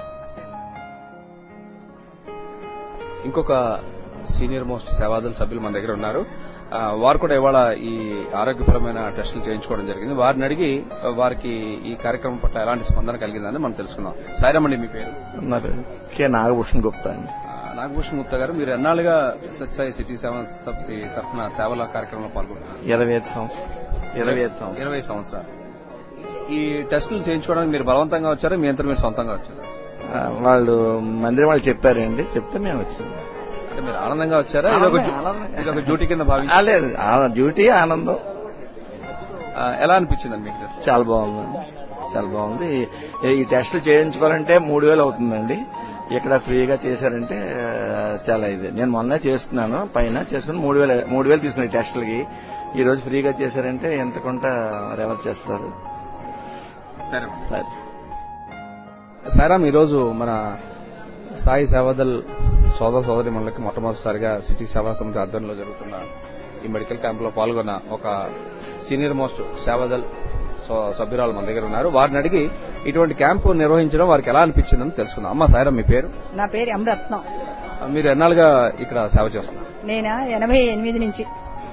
ఇంకొక సీనియర్ మోస్ట్ సేవాదళ సభ్యులు మన దగ్గర ఉన్నారు ఆ, వారు కూడా ఇవాళ ఈ ఆరోగ్యపరమైన టెస్టులు చేయించుకోవడం జరిగింది వారిని అడిగి ఆ, వారికి ఈ కార్యక్రమం పట్ల ఎలాంటి స్పందన కలిగిందని మనం తెలుసుకుందాం సాయిరామండి మీ పేరు నా పేరు కె నాగభూషణ్ గుప్తా అండి ఆ, నాగభూషణ్ గుప్తా గారు మీరు ఎన్నాళ్ళుగా సత్సాయి సిటీ సేవ సమితి తరఫున సేవల కార్యక్రమంలో పాల్గొంటున్నారు ఇరవై ఐదు సంవత్సరం ఇరవై ఐదు సంవత్సరం ఇరవై సంవత్సరాలు ఈ టెస్టులు చేయించుకోవడానికి మీరు బలవంతంగా వచ్చారా మీ అంతా మీరు సొంతంగా వచ్చారా ఆ, వాళ్ళు మందిరం వాళ్ళు చెప్పారండి చెప్తే మేము వచ్చాము అంటే మీరు ఆనందంగా వచ్చారా ఇదొక ఆనందం, ఆనందం. ఇదొక డ్యూటీ కింద ఆ, భావించారు లేదు ఆ- డ్యూటీ ఆనందం ఎలా అనిపించిందండి మీకు ఇది? చాలా బాగుందండి చాలా బాగుంది ఈ- ఈ టెస్టులు చేయించుకోవాలంటే మూడు వేలు అవుతుందండి ఇక్కడ ఫ్రీగా చేశారంటే ఆ, చాలా ఇది నేను మొన్న చేసుకున్నాను పైన చేసుకుని మూడు వేలు మూడు వేలు తీసుకున్నాను ఈ టెస్టులకి ఈ రోజు ఫ్రీగా చేశారంటే ఎంత కొంట మరి ఎవరు చేస్తారు సరే సరే సారాం ఈరోజు మన సాయి సేవాదల్ సోదర సోదరి మనలకి మొట్టమొదటిసారిగా సిటీ సేవా సమితి ఆధ్వర్యంలో జరుగుతున్న ఈ మెడికల్ క్యాంప్ లో పాల్గొన్న ఒక సీనియర్ మోస్ట్ సేవాదల్ సో- సభ్యురాలు మన దగ్గర ఉన్నారు వారిని అడిగి ఇటువంటి క్యాంపు నిర్వహించడం వారికి ఎలా అనిపించిందని తెలుసుకుందాం అమ్మ సాయిరాం మీ పేరు నా పేరు అమరత్నం మీరు ఎన్నాళ్ళుగా ఇక్కడ సేవ చేస్తున్నారు నేను ఎనభై ఎనిమిది నుంచి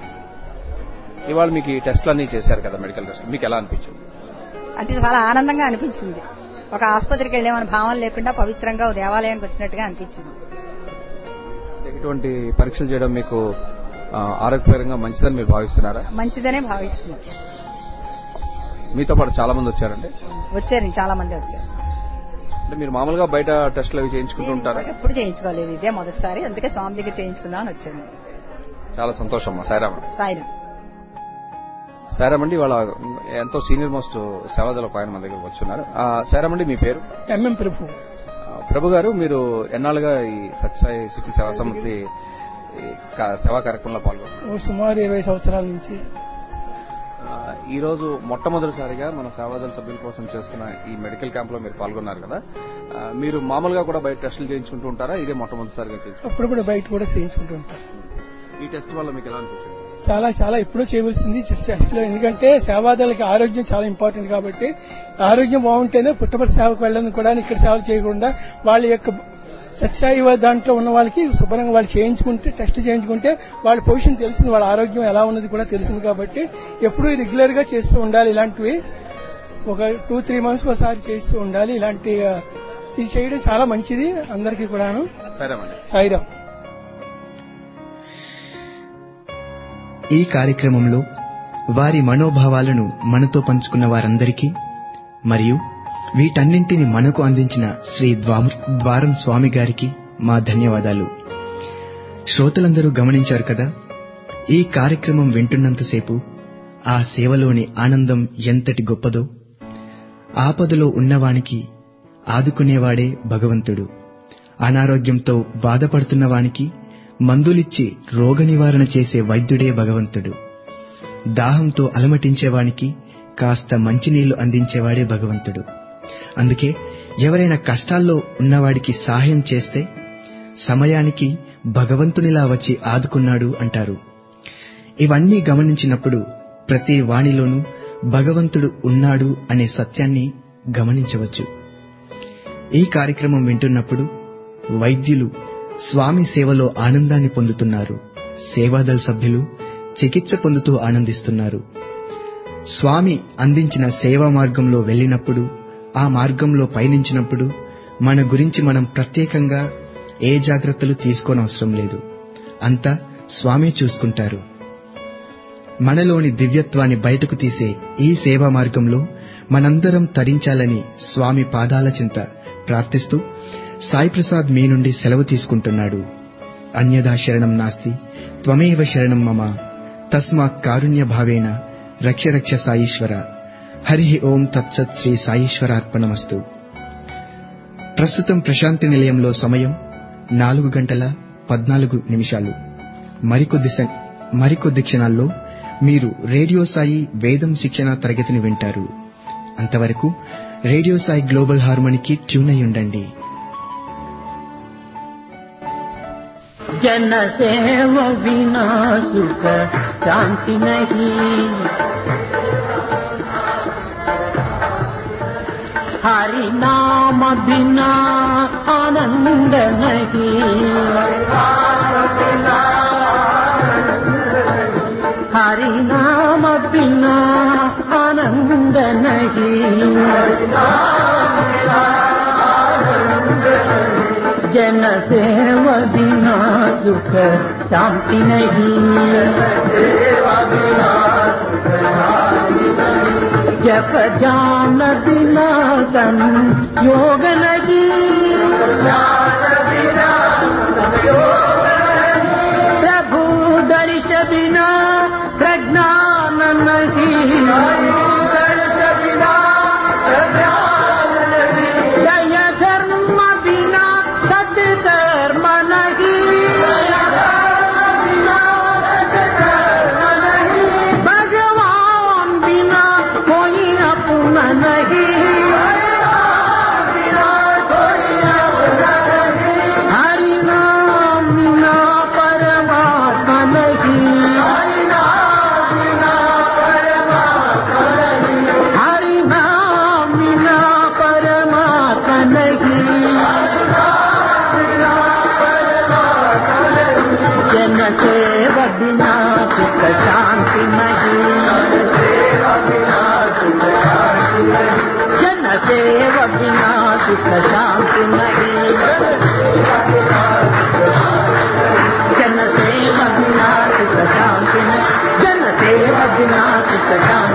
ఇవాళ మీకు ఈ టెస్టులు అన్ని చేశారు కదా మెడికల్ టెస్ట్ మీకు ఎలా అనిపించింది అంటే చాలా ఆనందంగా అనిపించింది ఒక ఆసుపత్రికి వెళ్ళామని భావం లేకుండా పవిత్రంగా ఓ దేవాలయానికి వచ్చినట్టుగా అనిపించింది ఇటువంటి పరీక్షలు చేయడం మీకు ఆ, ఆరోగ్యపరంగా మంచిదని మీరు భావిస్తున్నారా మంచిదనే భావిస్తున్నాను మీతో పాటు చాలా మంది వచ్చారండి వచ్చారు చాలా మంది వచ్చారు అంటే మీరు మామూలుగా బయట టెస్టులు అవి చేయించుకుంటూ ఉంటారా ఎప్పుడు చేయించుకోలేదు ఇదే మొదటిసారి అందుకే స్వామి దగ్గర చేయించుకుందామని వచ్చాను చాలా సంతోషం అమ్మా సాయిరామ సాయిరం సాయిరామండి వాళ్ళ ఎంతో సీనియర్ మోస్ట్ సేవాదల ఒక ఆయన మన దగ్గరకు వచ్చున్నారు ఆ, సాయిరామండి మీ పేరు ఎంఎం ప్రభు ఆ, ప్రభు గారు మీరు ఎన్నాళ్ళుగా ఈ సత్యసాయి సిటీ సేవా సమితి ఈ కా- సేవా కార్యక్రమంలో పాల్గొన్నారు ఓ సుమారు ఇరవై సంవత్సరాల నుంచి ఆ, ఈ రోజు మొట్టమొదటిసారిగా మన సేవాదళ సభ్యుల కోసం చేస్తున్న ఈ మెడికల్ క్యాంప్ లో మీరు పాల్గొన్నారు కదా ఆ, మీరు మామూలుగా కూడా బయట టెస్టులు చేయించుకుంటూ ఉంటారా ఇదే మొట్టమొదటిసారిగా చేయించు అప్పుడప్పుడు బయట కూడా చేయించుకుంటూ ఉంటాం ఈ టెస్ట్ వల్ల మీకు ఎలా అనిపించింది చాలా చాలా ఎప్పుడో చేయవలసింది టెస్ట్ లో ఎందుకంటే సేవాదాలకి ఆరోగ్యం చాలా ఇంపార్టెంట్ కాబట్టి ఆరోగ్యం బాగుంటేనే పుట్టపర్తి సేవకు వెళ్ళడం కూడా ఇక్కడ సేవలు చేయకుండా వాళ్ళ యొక్క సత్సాయి దాంట్లో ఉన్న వాళ్ళకి శుభ్రంగా వాళ్ళు చేయించుకుంటే టెస్ట్ చేయించుకుంటే వాళ్ళ పొజిషన్ తెలిసింది వాళ్ళ ఆరోగ్యం ఎలా ఉన్నది కూడా తెలిసింది కాబట్టి ఎప్పుడూ రెగ్యులర్ గా చేస్తూ ఉండాలి ఇలాంటివి ఒక టూ త్రీ మంత్స్ ఒకసారి చేస్తూ ఉండాలి ఇలాంటి ఆ, ఇది చేయడం చాలా మంచిది అందరికీ కూడాను సరేమండి సాయిరామ్ ఈ కార్యక్రమంలో వారి మనోభావాలను మనతో పంచుకున్న వారందరికీ మరియు వీటన్నింటిని మనకు అందించిన శ్రీ ద్వామ- ద్వారం స్వామి గారికి మా ధన్యవాదాలు శ్రోతలందరూ గమనించారు కదా ఈ కార్యక్రమం వింటున్నంతసేపు ఆ సేవలోని ఆనందం ఎంతటి గొప్పదో ఆపదలో ఉన్నవానికి ఆదుకునేవాడే భగవంతుడు అనారోగ్యంతో బాధపడుతున్నవానికి మందులిచ్చి రోగ నివారణ చేసే వైద్యుడే భగవంతుడు దాహంతో అలమటించేవానికి కాస్త మంచినీళ్లు అందించేవాడే భగవంతుడు అందుకే ఎవరైనా కష్టాల్లో ఉన్నవాడికి సహాయం చేస్తే సమయానికి భగవంతునిలా వచ్చి ఆదుకున్నాడు అంటారు ఇవన్నీ గమనించినప్పుడు ప్రతి వాణిలోనూ భగవంతుడు ఉన్నాడు అనే సత్యాన్ని గమనించవచ్చు ఈ కార్యక్రమం వింటున్నప్పుడు వైద్యులు స్వామి సేవలో ఆనందాన్ని పొందుతున్నారు సేవాదళ సభ్యులు చికిత్స పొందుతూ ఆనందిస్తున్నారు స్వామి అందించిన సేవా మార్గంలో వెళ్ళినప్పుడు ఆ మార్గంలో పయనించినప్పుడు మన గురించి మనం ప్రత్యేకంగా ఏ జాగ్రత్తలు తీసుకోనవసరం లేదు అంతా స్వామి చూసుకుంటారు మనలోని దివ్యత్వాన్ని బయటకు తీసే ఈ సేవా మార్గంలో మనందరం తరించాలని స్వామి పాదాల చింత ప్రార్థిస్తూ సాయి ప్రసాద్ మీ నుండి సెలవు తీసుకుంటున్నాడు అన్యదా శరణం నాస్తి త్వమేవ శరణం మమ తస్మాత్ కారుణ్య భావేన రక్ష రక్ష సాయీశ్వర హరి ఓం తత్సత్ శ్రీ సాయీశ్వరార్పణమస్తు ప్రస్తుతం ప్రశాంతి నిలయంలో సమయం నాలుగు గంటల పద్నాలుగు నిమిషాలు మరికొద్ది స- మరికొద్ది క్షణాల్లో మీరు రేడియో సాయి వేదం శిక్షణ తరగతిని వింటారు అంతవరకు రేడియో సాయి గ్లోబల్ హార్మోనికి ట్యూన్ అయి ఉండండి जन सेव बिना सुख शांति नहीं हरि नाम बिना आनंद नहीं हरि नाम बिना आनंद नहीं जन सेव बिना सुख शांति नहीं जप जान बिना तन योग नहीं प्रभु दर्श बिना प्रज्ञान नहीं दय धर्म बिना सत्कर्म नहीं भगवान बिना कोई अपना नहीं हरि नाम बिना परमात्मा नहीं हरि नाम बिना परमात्मा नहीं जन सेव बिना सुख शांति नहीं जन सेव बिना सुख शांति नहीं जन सेव बिना सुख शांति नहीं जन सेव बिना सुख शांति